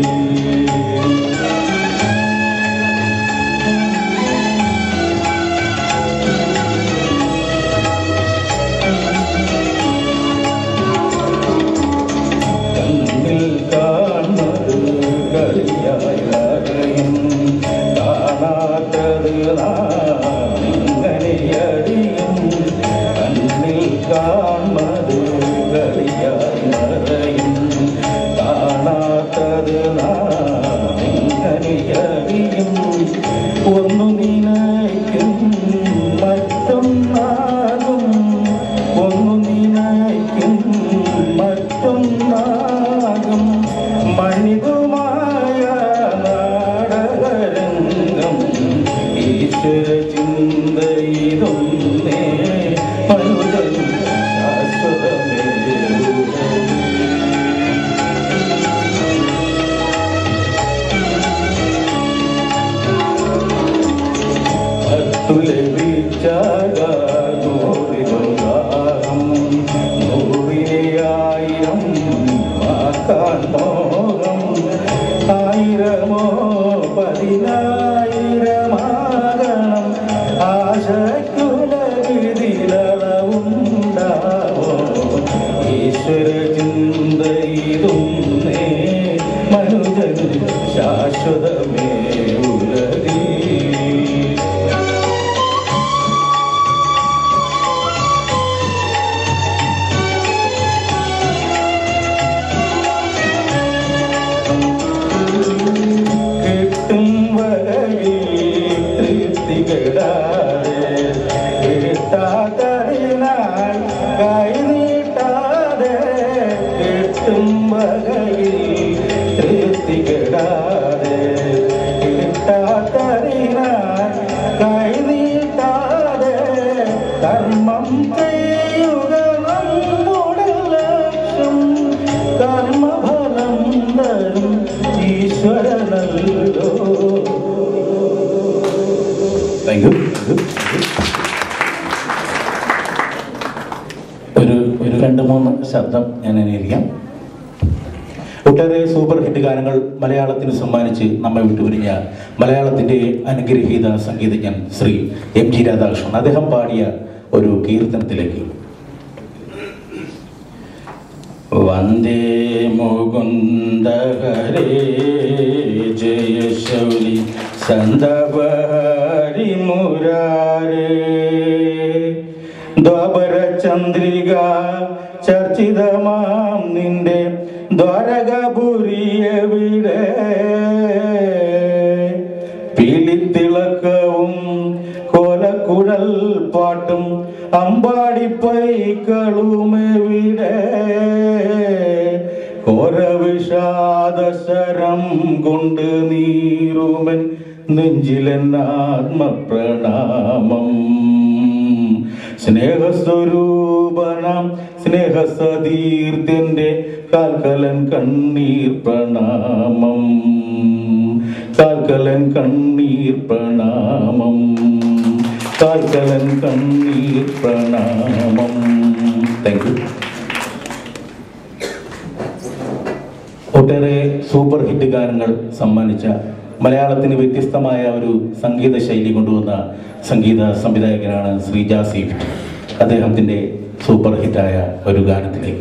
കണ്ണിൽ കാണുന്നത് കളിയായി അറിയും കാണാത്തത് നാം ഇങ്ങനെ അറിയും കണ്ണിൽ കാണുന്നത് കളിയായി അറിയും കാണാത്തത് നാം ഇങ്ങനെ അറിയും ഒന്നു നിനയ്ക്കും മറ്റൊന്നാകും ഒന്നു നിനയ്ക്കും നൂറിലൊന്നാകും നൂറിയായിരം വാക്കാൻ മോഹം ആയിരമോ പതിനായിരമാകണം ആശയ്ക്കുലവിധിലളവുണ്ടാവോ ഈശ്വര ചിന്തയിതുന്നേ മനുജൻ ശാശ്വതമേ ഉലകീ കിട്ടും വകയിൽ തൃപ്തികെടാതെ കിട്ടാത്തതിനാൽ കൈനീട്ടാതെ കിട്ടും വകയിൽ തൃപ്തികെടാതെ കിട്ടാത്തതിനാൽ കൈനീട്ടാതെ കർമ്മം ചെയ്യുക നമ്മുടെ ലക്ഷ്യം കർമ്മഫലം തരും ഈശ്വരനല്ലോ താങ്ക് യു ഒരു ഒരു രണ്ട് മൂന്ന് ശബ്ദം ഞാൻ അനുകരിക്കാം ഒട്ടേറെ സൂപ്പർ ഹിറ്റ് ഗാനങ്ങൾ മലയാളത്തിന് സമ്മാനിച്ച് നമ്മെ വിട്ടുപിരിഞ്ഞ മലയാളത്തിന്റെ അനുഗ്രഹീത സംഗീതജ്ഞൻ ശ്രീ എം ജി രാധാകൃഷ്ണൻ അദ്ദേഹം പാടിയ ഒരു കീർത്തനത്തിലേക്ക് വന്ദേ മുകുന്ദ ഹരേ ജയ ശൗലി സന്ദപഹരി മുരാരേ ദ്വാപര ചന്ദ്രിക ചർച്ചിതമാം നിന്റെ ദ്വാരകപുരിയവിടെ പീലിത്തിളക്കവും കോലക്കുഴൽ പാട്ടും അമ്പാടിപ്പൈക്കളുമെവിടെ കോരവിഷാദശരം കൊണ്ട് നീറുമൻ നെഞ്ചിലൻ ആത്മപ്രണാമം സ്നേഹസ്വരൂപണം സ്നേഹസതീർത്തിന്റെ കാൽക്കലൻ കണ്ണീർ പ്രണാമം കാൽക്കലൻ കണ്ണീർ പ്രണാമം കാൽക്കലൻ കണ്ണീർ പ്രണാമം താങ്ക് യു ഒട്ടേറെ സൂപ്പർ ഹിറ്റ് ഗാനങ്ങൾ സമ്മാനിച്ച മലയാളത്തിന് വ്യത്യസ്തമായ ഒരു സംഗീത ശൈലി കൊണ്ടുവന്ന സംഗീത സംവിധായകനാണ് ശ്രീ ജാസീഫ് അദ്ദേഹത്തിന്റെ സൂപ്പർ ഹിറ്റായ ഒരു ഗാനത്തിലേക്ക്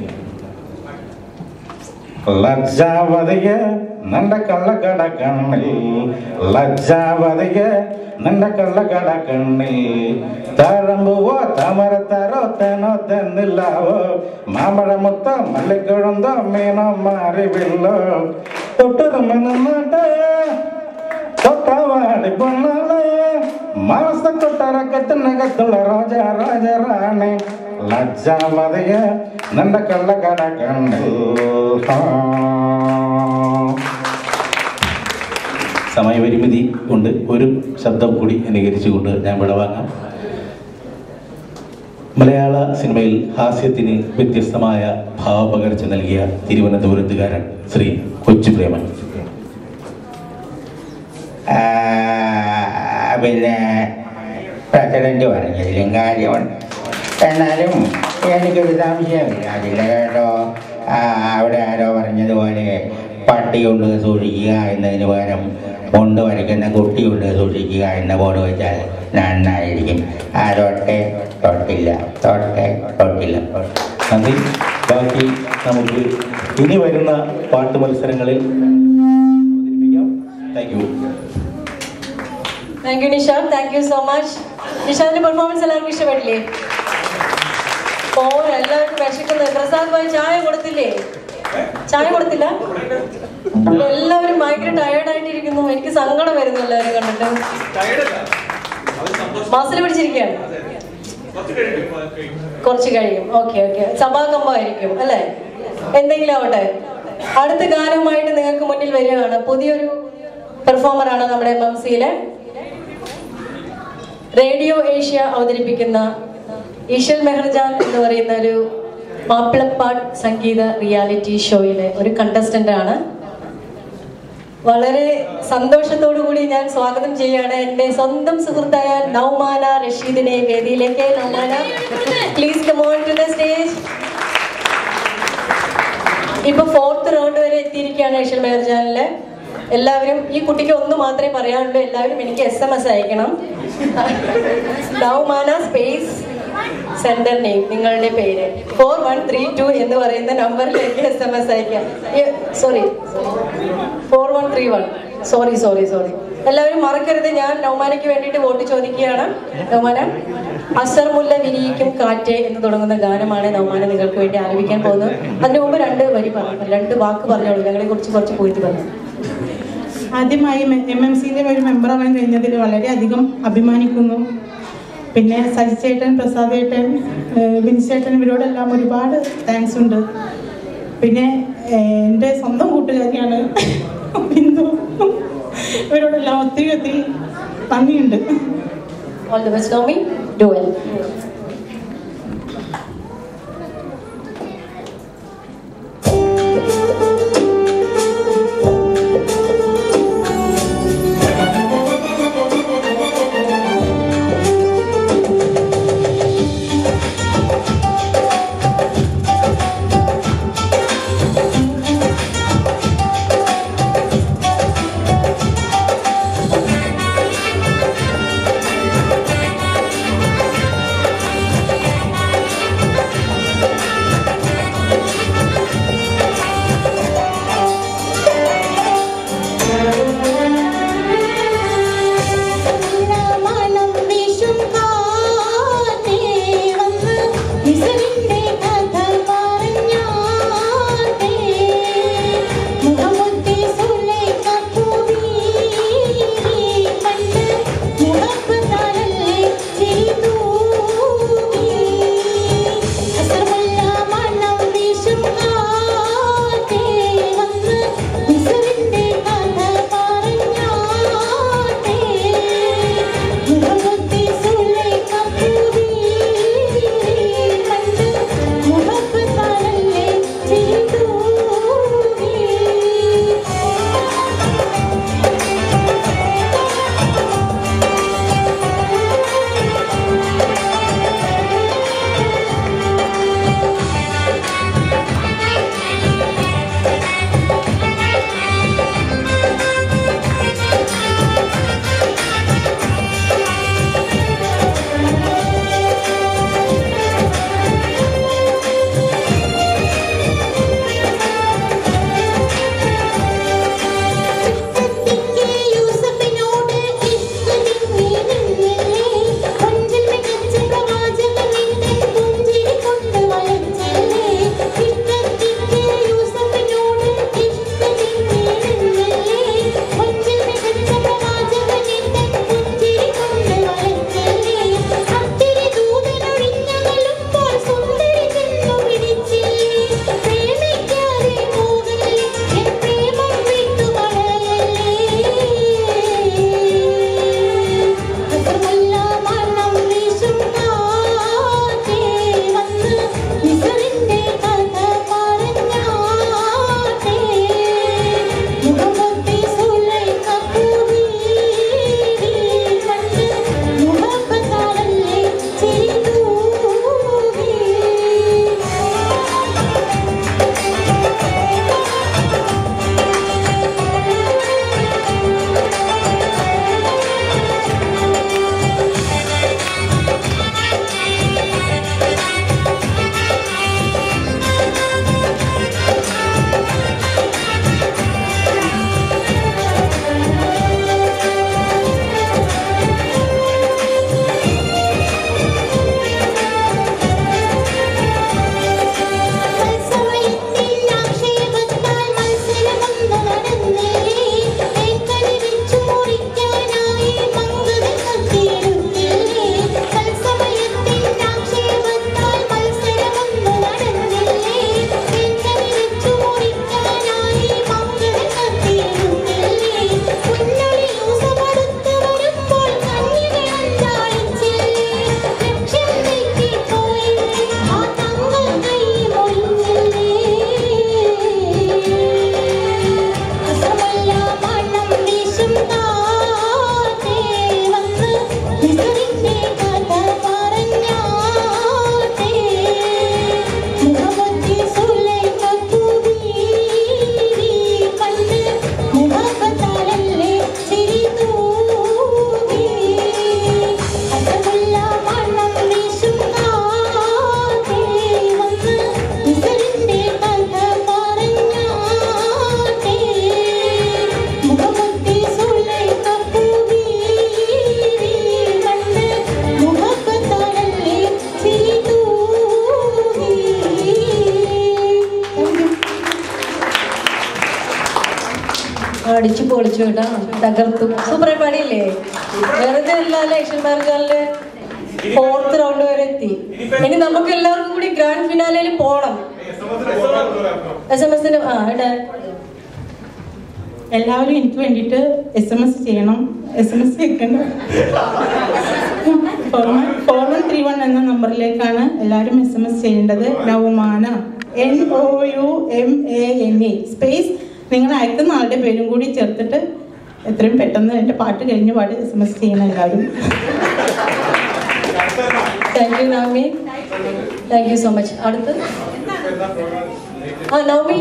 ലജ്ജാവതിയ നിന്റെ കള്ളക്കട കണ്ണിൽ ലജ്ജാവതിയ നിന്റെ കള്ളക്കട കണ്ണിൽ തഴമ്പുവോ തമരത്തരോ തെനോ തെന്നില്ലാവോ മാമ്പഴമുത്തോ മല്ലിക്കുഴന്തോ മീനോ മാറിവില്ലോ തൊട്ടതുമ്മ നിന്നിട്ട് തൊട്ടവാടി പൊണ്ണാളെ മാസ കൊട്ടരക്കത്തിനകത്തുള്ള രാജ രാജ റാണി ലജ്ജാവതിയ നിന്റെ കള്ളക്കട കണ്ണിൽ സമയപരിമിതി കൊണ്ട് ഒരു ശബ്ദം കൂടി അനുകരിച്ചുകൊണ്ട് ഞാൻ വിടവാങ്ങാം മലയാള സിനിമയിൽ ഹാസ്യത്തിന് വ്യത്യസ്തമായ ഭാവപകർച്ച നൽകിയ തിരുവനന്തപുരത്തുകാരൻ ശ്രീ കൊച്ചു പ്രേമൻ ആ, പിന്നെ പ്രസിഡന്റ് പറഞ്ഞതിലും കാര്യമുണ്ട് എന്നാലും എനിക്കൊരു സംശയമില്ല അതില്ല കേട്ടോ ആ, അവിടെ ആരോ പറഞ്ഞതുപോലെ പട്ടി കൊണ്ട് സൂക്ഷിക്കുക എന്നതിന് പകരം കൊണ്ട് വരയ്ക്കുന്ന കുട്ടി കൊണ്ട് സൂക്ഷിക്കുക എന്ന ബോർഡ് വെച്ചാൽ നന്നായിരിക്കും ആ തൊട്ടെ തൊട്ടില്ല തൊട്ടെ തൊട്ടില്ല നന്ദി ബാക്കി നമുക്ക് ഇനി വരുന്ന പാട്ട് മത്സരങ്ങളിൽ thank you thank you Nishad thank you so much നിഷാദിന്റെ പെർഫോമൻസ് എല്ലാവർക്കും ഇഷ്ടപ്പെട്ടില്ലേ ഓ എല്ലാവർക്കും വിശക്കുന്നത് പ്രസാദ് ഭായി ചായ കൊടുത്തില്ലേ ചായ കൊടുത്തില്ല എല്ലാവരും ഭയങ്കര ടയേർഡ് ആയിട്ടിരിക്കുന്നു എനിക്ക് സങ്കടം വരുന്നു എല്ലാവരും കണ്ടിട്ട് മാസിൽ പിടിച്ചിരിക്കുകയാണ് കുറച്ച് കഴിയും ഓക്കെ ഓക്കെ സഭാകമ്പമായിരിക്കും അല്ലേ എന്തെങ്കിലും ആവട്ടെ അടുത്ത ഗാനവുമായിട്ട് നിങ്ങൾക്ക് മുന്നിൽ വരികയാണ് പുതിയൊരു പെർഫോമറാണ് നമ്മുടെ എം എം സിയിലെ റേഡിയോ ഏഷ്യ അവതരിപ്പിക്കുന്ന ഈശ്വൽ മെഹർജാൻ എന്ന് പറയുന്ന ഒരു മാപ്പിളപ്പാട്ട് സംഗീത റിയാലിറ്റി ഷോയിലെ ഒരു കണ്ടസ്റ്റന്റ് ആണ് വളരെ സന്തോഷത്തോടു കൂടി ഞാൻ സ്വാഗതം ചെയ്യാണ് എൻ്റെ സ്വന്തം സുഹൃത്തായ നൗമാന റഷീദിനെ വേദിയിലേക്ക് Noumana please come on to the stage ഇപ്പൊ ഫോർത്ത് റൗണ്ട് വരെ എത്തിയിരിക്കുകയാണ് ഏഷ്യൻ മേയർ ചാനലില് എല്ലാവരും ഈ കുട്ടിക്ക് ഒന്ന് മാത്രമേ പറയാനുള്ളൂ എല്ലാവരും എനിക്ക് എസ് എം എസ് അയക്കണം നൗമാന സ്പേസ് സെന്റർ നെയിം നിങ്ങളുടെ പേര് ഫോർ വൺ ത്രീ ടു എന്ന് പറയുന്ന നമ്പറിലേക്ക് എസ് എം എസ് അയക്കാം sorry four one three one sorry sorry sorry എല്ലാവരും മറക്കരുത് ഞാൻ നൗമാനയ്ക്ക് വേണ്ടിയിട്ട് വോട്ട് ചോദിക്കുകയാണ് നൗമാന അസർ മുല്ല വിരിയിക്കും കാറ്റ് എന്ന് തുടങ്ങുന്ന ഗാനമാണ് നൗമാന നിങ്ങൾക്ക് വേണ്ടി ആലപിക്കാൻ പോകുന്നത് അതിനു മുമ്പ് രണ്ട് വരി പറഞ്ഞു രണ്ട് വാക്ക് പറഞ്ഞോളൂ ഞങ്ങളെ കുറിച്ച് കുറച്ച് പൂഴ്ത്തി പറഞ്ഞു ആദ്യമായി എം എം സിയിലെ ഒരു മെമ്പറാവാൻ കഴിഞ്ഞതിൽ വളരെയധികം അഭിമാനിക്കുന്നു പിന്നെ സജിച്ചേട്ടൻ പ്രസാദേട്ടൻ ഏഹ് ബിൻചേട്ടൻ ഇവരോടെല്ലാം ഒരുപാട് താങ്ക്സ് ഉണ്ട് പിന്നെ ഏഹ് എൻ്റെ സ്വന്തം കൂട്ടുകാരിയാണ് ബിന്ദു ഇവരോടെല്ലാം ഒത്തിരി ഒത്തിരി നന്ദിയുണ്ട് all the best Nomi do well ും പൊളിച്ചു കേട്ടാ തകർത്തു സൂപ്പർ പാടിയില്ലേ വെറുതെ അല്ലല്ലേ ഏഷ്യൻ മാർഗാലില് ഫോർത്ത് റൗണ്ട് വരെ എത്തി ഇനി നമുക്ക് എല്ലാവർക്കും കൂടി ഗ്രാൻഡ് ഫിനാലയിൽ പോണം എസ് എം എസിന്റെ ആ ഇടാ എല്ലാവരും എനിക്ക് വേണ്ടിയിട്ട് എസ് എം എസ് ചെയ്യണം എസ് എം എസ് വെക്കണം ഫോർ വൺ ത്രീ വൺ എന്ന നമ്പറിലേക്കാണ് എല്ലാവരും എസ് എം എസ് ചെയ്യേണ്ടത് നവമാന N O U M A N A space നിങ്ങൾ അയക്കുന്ന ആളുടെ പേരും കൂടി ചേർത്തിട്ട് എത്രയും പെട്ടെന്ന് എൻ്റെ പാട്ട് കഴിഞ്ഞ പാട്ട് എസ് എം എസ് ചെയ്യണം എല്ലാവരും thank you Navami thank you so much അടുത്ത് ആ നവമി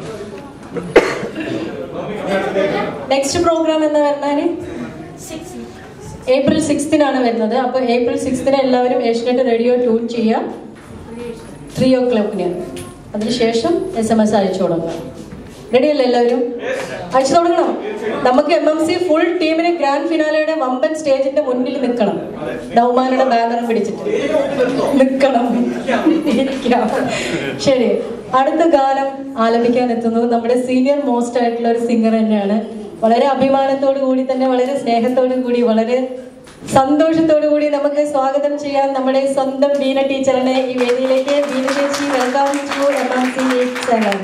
നെക്സ്റ്റ് പ്രോഗ്രാം എന്നാ വരുന്നാല് ഏപ്രിൽ സിക്സ്തിനാണ് വരുന്നത് അപ്പൊ ഏപ്രിൽ സിക്സ്തിന് എല്ലാവരും ഏഷ്യനെറ്റ് റേഡിയോ ട്യൂൺ ചെയ്യുക ത്രീ ഓ ക്ലോക്കിന് അതിനുശേഷം എസ് എം എസ് അയച്ചു തുടങ്ങുക റെഡി അല്ലേ എല്ലാവരും അയച്ചു തുടങ്ങണം നമുക്ക് എം എം സി ഫുൾ ടീമിന് ഗ്രാൻഡ് ഫിനാലയുടെ വമ്പൻ സ്റ്റേജിന്റെ മുന്നിൽ നിൽക്കണം നവമാനയുടെ ബാനർ പിടിച്ചിട്ട് നിൽക്കണം ഇരിക്കാം ശരി അടുത്ത ഗാനം ആലപിക്കാൻ എത്തുന്നത് നമ്മുടെ സീനിയർ മോസ്റ്റ് ആയിട്ടുള്ള ഒരു സിംഗർ തന്നെയാണ് വളരെ അഭിമാനത്തോടു കൂടി തന്നെ വളരെ സ്നേഹത്തോടു കൂടി വളരെ സന്തോഷത്തോടു കൂടി നമുക്ക് സ്വാഗതം ചെയ്യാൻ നമ്മുടെ സ്വന്തം ബീന ടീച്ചറിനെ ഈ വേദിയിലേക്ക് ബീന ചേച്ചി welcome to M M C seven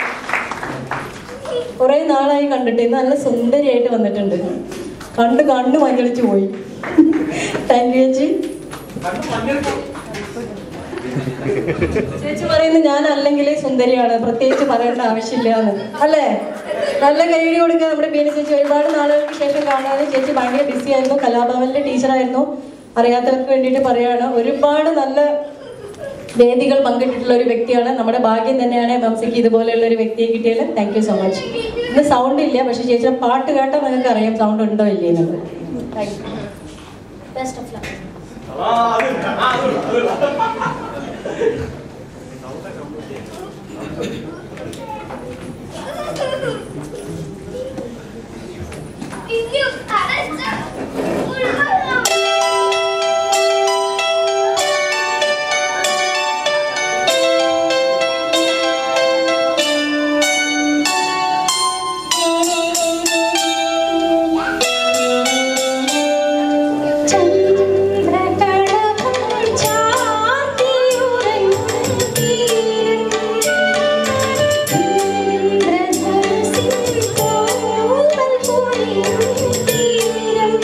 കുറെ നാളായി കണ്ടിട്ട് ഇന്ന് നല്ല സുന്ദരിയായിട്ട് വന്നിട്ടുണ്ട് കണ്ട് കണ്ണ് മഞ്ഞളിച്ചു പോയി താങ്ക് യു ചേച്ചി ചേച്ചി പറയുന്നത് ഞാൻ അല്ലെങ്കിൽ സുന്ദരിയാണ് പ്രത്യേകിച്ച് പറയേണ്ട ആവശ്യമില്ല എന്ന് അല്ലേ നല്ല കൈയടി കൊടുക്കുക നമ്മുടെ ബീന ചേച്ചി ഒരുപാട് നാളുകൾക്ക് ശേഷം കാണാതെ ചേച്ചി ഭയങ്കര ബിസി ആയിരുന്നു കലാഭവനിലെ ടീച്ചറായിരുന്നു അറിയാത്തവർക്ക് വേണ്ടിയിട്ട് പറയാണ് ഒരുപാട് നല്ല വേദികൾ പങ്കിട്ടിട്ടുള്ള ഒരു വ്യക്തിയാണ് നമ്മുടെ ഭാഗ്യം തന്നെയാണ് എം എം സിക്ക് ഇതുപോലെയുള്ള ഒരു വ്യക്തിയെ കിട്ടിയാൽ താങ്ക് യു സോ മച്ച് ഇന്ന് സൗണ്ട് ഇല്ല പക്ഷെ ചേച്ചിയുടെ പാട്ട് കേട്ടാൽ നിങ്ങൾക്ക് അറിയാം സൗണ്ട് ഉണ്ടോ ഇല്ലേ എന്നുള്ളത് thank you best of luck ചന്ദ്രകളഭം ചാർത്തിയുറങ്ങും തീരം ഇന്ദ്രധനുസ്സിൻ കോവൽ പൊഴിയും തീരം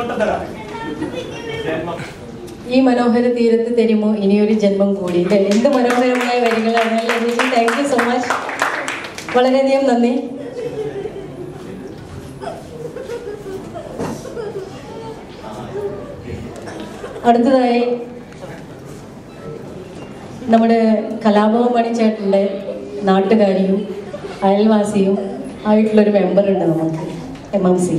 ഈ മനോഹര തീരത്ത് തരുമോ ഇനിയൊരു ജന്മം കൂടി അല്ലേ എന്ത് മനോഹരമായ വരികളാണ് അല്ലേ ചേച്ചി താങ്ക് യു സോ മച്ച് വളരെയധികം നന്ദി അടുത്തതായി നമ്മുടെ കലാഭവൻ മണിച്ചേട്ടൻ്റെ നാട്ടുകാരിയും അയൽവാസിയും ആയിട്ടുള്ളൊരു മെമ്പർ ഉണ്ട് നമുക്ക് എം എം സിയിൽ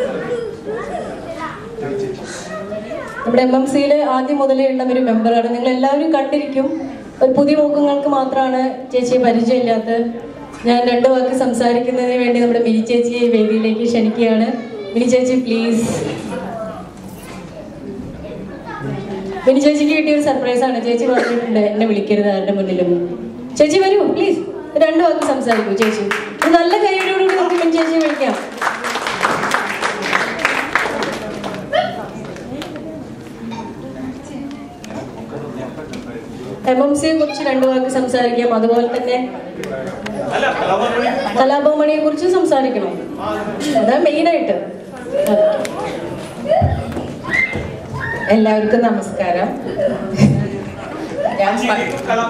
നമ്മുടെ എം എം സിയിൽ ആദ്യം മുതലേ ഉള്ള ഒരു മെമ്പറാണ് നിങ്ങൾ എല്ലാവരും കണ്ടിരിക്കും ഒരു പുതിയ മുഖങ്ങൾക്ക് മാത്രമാണ് ചേച്ചിയെ പരിചയമില്ലാത്തത് ഞാൻ രണ്ടു വാക്ക് സംസാരിക്കുന്നതിന് വേണ്ടി നമ്മുടെ മിനി ചേച്ചിയെ വേദിയിലേക്ക് ക്ഷണിക്കുകയാണ് മിനി ചേച്ചി പ്ലീസ് മിനി ചേച്ചിക്ക് കിട്ടിയ ഒരു സർപ്രൈസ് ആണ് ചേച്ചി പറഞ്ഞിട്ടുണ്ട് എന്നെ വിളിക്കരുത് ആരുടെ മുന്നിലും ചേച്ചി വരൂ പ്ലീസ് രണ്ടു വാക്ക് സംസാരിക്കൂ ചേച്ചി ഒരു നല്ല കൈയോടുകൂടി നമുക്ക് മിനി ചേച്ചിയെ വിളിക്കാം എം എം സിയെ കുറിച്ച് രണ്ടു വാക്ക് സംസാരിക്കാം അതുപോലെ തന്നെ കലാഭവമണിയെ കുറിച്ച് സംസാരിക്കണം അതാ മെയിൻ ആയിട്ട് എല്ലാവർക്കും നമസ്കാരം ഞാൻ പ-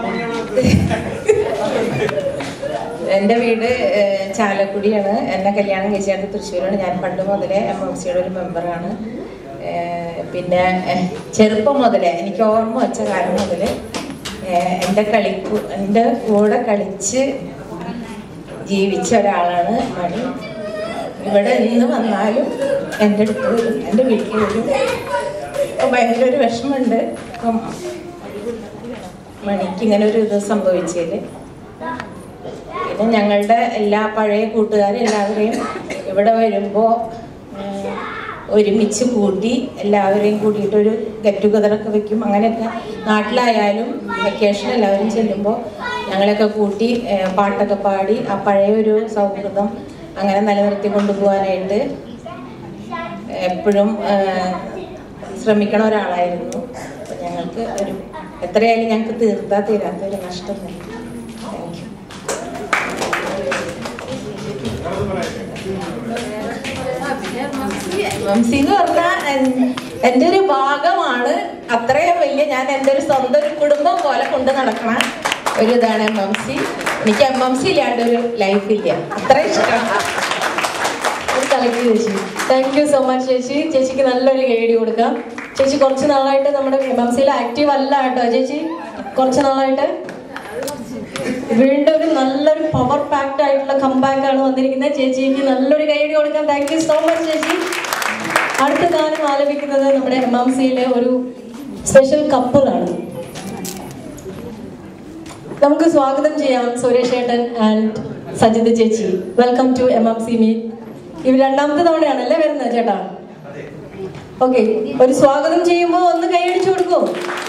എൻ്റെ വീട് ഏഹ്, ചാലക്കുടിയാണ് എന്നെ കല്യാണം കഴിച്ചത് തൃശ്ശൂരാണ് ഞാൻ പണ്ട് മുതലേ എം എം സിയുടെ ഒരു മെമ്പറാണ് ഏഹ്, പിന്നെ ഏഹ്, ചെറുപ്പം മുതലേ എനിക്ക് ഓർമ്മ വെച്ച കാലം മുതൽ എൻ്റെ കളിക്കു എൻ്റെ കൂടെ കളിച്ച് ജീവിച്ച ഒരാളാണ് മണി ഇവിടെ നിന്ന് വന്നാലും എൻ്റെ അടുത്ത് വരും എൻ്റെ വീട്ടിൽ വരും അപ്പൊ ഭയങ്കര ഒരു വിഷമമുണ്ട് അപ്പം മണിക്ക് ഇങ്ങനെ ഒരു ഇത് സംഭവിച്ചതിൽ പിന്നെ ഞങ്ങളുടെ എല്ലാ പഴയ കൂട്ടുകാരും എല്ലാവരെയും ഇവിടെ വരുമ്പോൾ ഒരുമിച്ച് കൂട്ടി എല്ലാവരെയും കൂട്ടിയിട്ടൊരു ഗെറ്റ് ടുഗദറൊക്കെ വെക്കും അങ്ങനെയൊക്കെ നാട്ടിലായാലും വെക്കേഷൻ എല്ലാവരും ചെല്ലുമ്പോൾ ഞങ്ങളെയൊക്കെ കൂട്ടി ഏഹ്, പാട്ടൊക്കെ പാടി ആ പഴയ ഒരു സൗഹൃദം അങ്ങനെ നിലനിർത്തി കൊണ്ടുപോകാനായിട്ട് എപ്പോഴും ശ്രമിക്കണ ഒരാളായിരുന്നു അപ്പൊ ഞങ്ങൾക്ക് ഒരു എത്രയായാലും ഞങ്ങൾക്ക് തീർത്താ തീരാത്ത ഒരു നഷ്ടം തന്നെ താങ്ക് യു മംസി എന്ന് പറഞ്ഞാൽ എൻ്റെ ഒരു ഭാഗമാണ് അത്രയും വലിയ ഞാൻ എൻ്റെ ഒരു സ്വന്തം ഒരു കുടുംബം പോലെ കൊണ്ട് നടക്കണ ഒരു ഇതാണ് എം എം സി എനിക്ക് എം എം സി ഇല്ലാണ്ട് ഒരു ലൈഫില്ല അത്ര ഇഷ്ടം ഒരു കളക്ട് ചേച്ചി താങ്ക് യു സോ മച്ച് ചേച്ചി ചേച്ചിക്ക് നല്ലൊരു ഗൈഡ് കൊടുക്കാം ചേച്ചി കുറച്ച് നാളായിട്ട് നമ്മുടെ എം എം സിയിൽ ആക്റ്റീവ് അല്ല കേട്ടോ ചേച്ചി കുറച്ച് നാളായിട്ട് വീണ്ടും ഒരു നല്ലൊരു പവർ പാക്ഡ് ആയിട്ടുള്ള കമ്പാക്ക് ആണ് വന്നിരിക്കുന്നത് ചേച്ചിക്ക് നല്ലൊരു ഗൈഡ് കൊടുക്കാം താങ്ക് യു സോ മച്ച് ചേച്ചി അടുത്ത ഗാനം ആലപിക്കുന്നത് നമ്മുടെ എം എം സിയിലെ ഒരു സ്പെഷ്യൽ കപ്പിളാണ് നമുക്ക് സ്വാഗതം ചെയ്യാം സുരേഷ് ഏട്ടൻ ആൻഡ് സജിത് ചേച്ചി welcome to M M C meet ഇവർ രണ്ടാമത്തെ തവണയാണല്ലേ വരുന്നത് ചേട്ടാ ഓക്കെ ഒരു സ്വാഗതം ചെയ്യുമ്പോൾ ഒന്ന് കൈയടിച്ചു കൊടുക്കൂ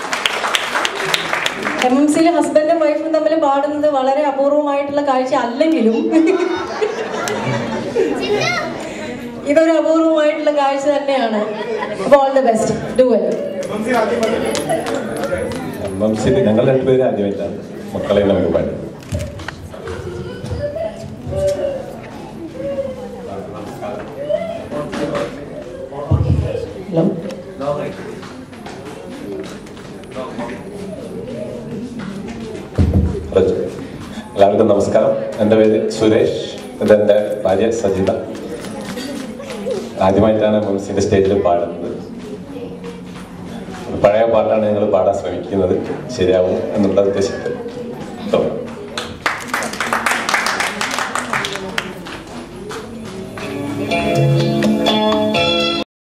എം എം സിയിലെ ഹസ്ബൻഡും വൈഫും തമ്മിൽ പാടുന്നത് വളരെ അപൂർവമായിട്ടുള്ള കാഴ്ച അല്ലെങ്കിലും ഇതൊരു അപൂർവമായിട്ടുള്ള കാഴ്ച തന്നെയാണ് all the best do well മംസിന് ഞങ്ങൾ രണ്ടുപേരും ആദ്യമായിട്ടാണ് മക്കളെ നമുക്ക് പാടി ഹലോ ഹലോ. എല്ലാവർക്കും നമസ്കാരം എൻ്റെ പേര് സുരേഷ് ഇതെൻ്റെ ഭാര്യ സജിത ആദ്യമായിട്ടാണ് മംസിൻ്റെ സ്റ്റേജിൽ പാടുന്നത് ഒരു പഴയ പാട്ടാണ് ഞങ്ങൾ പാടാൻ ശ്രമിക്കുന്നത് ശരിയാവും എന്നുള്ള ഉദ്ദേശത്തിൽ കേട്ടോ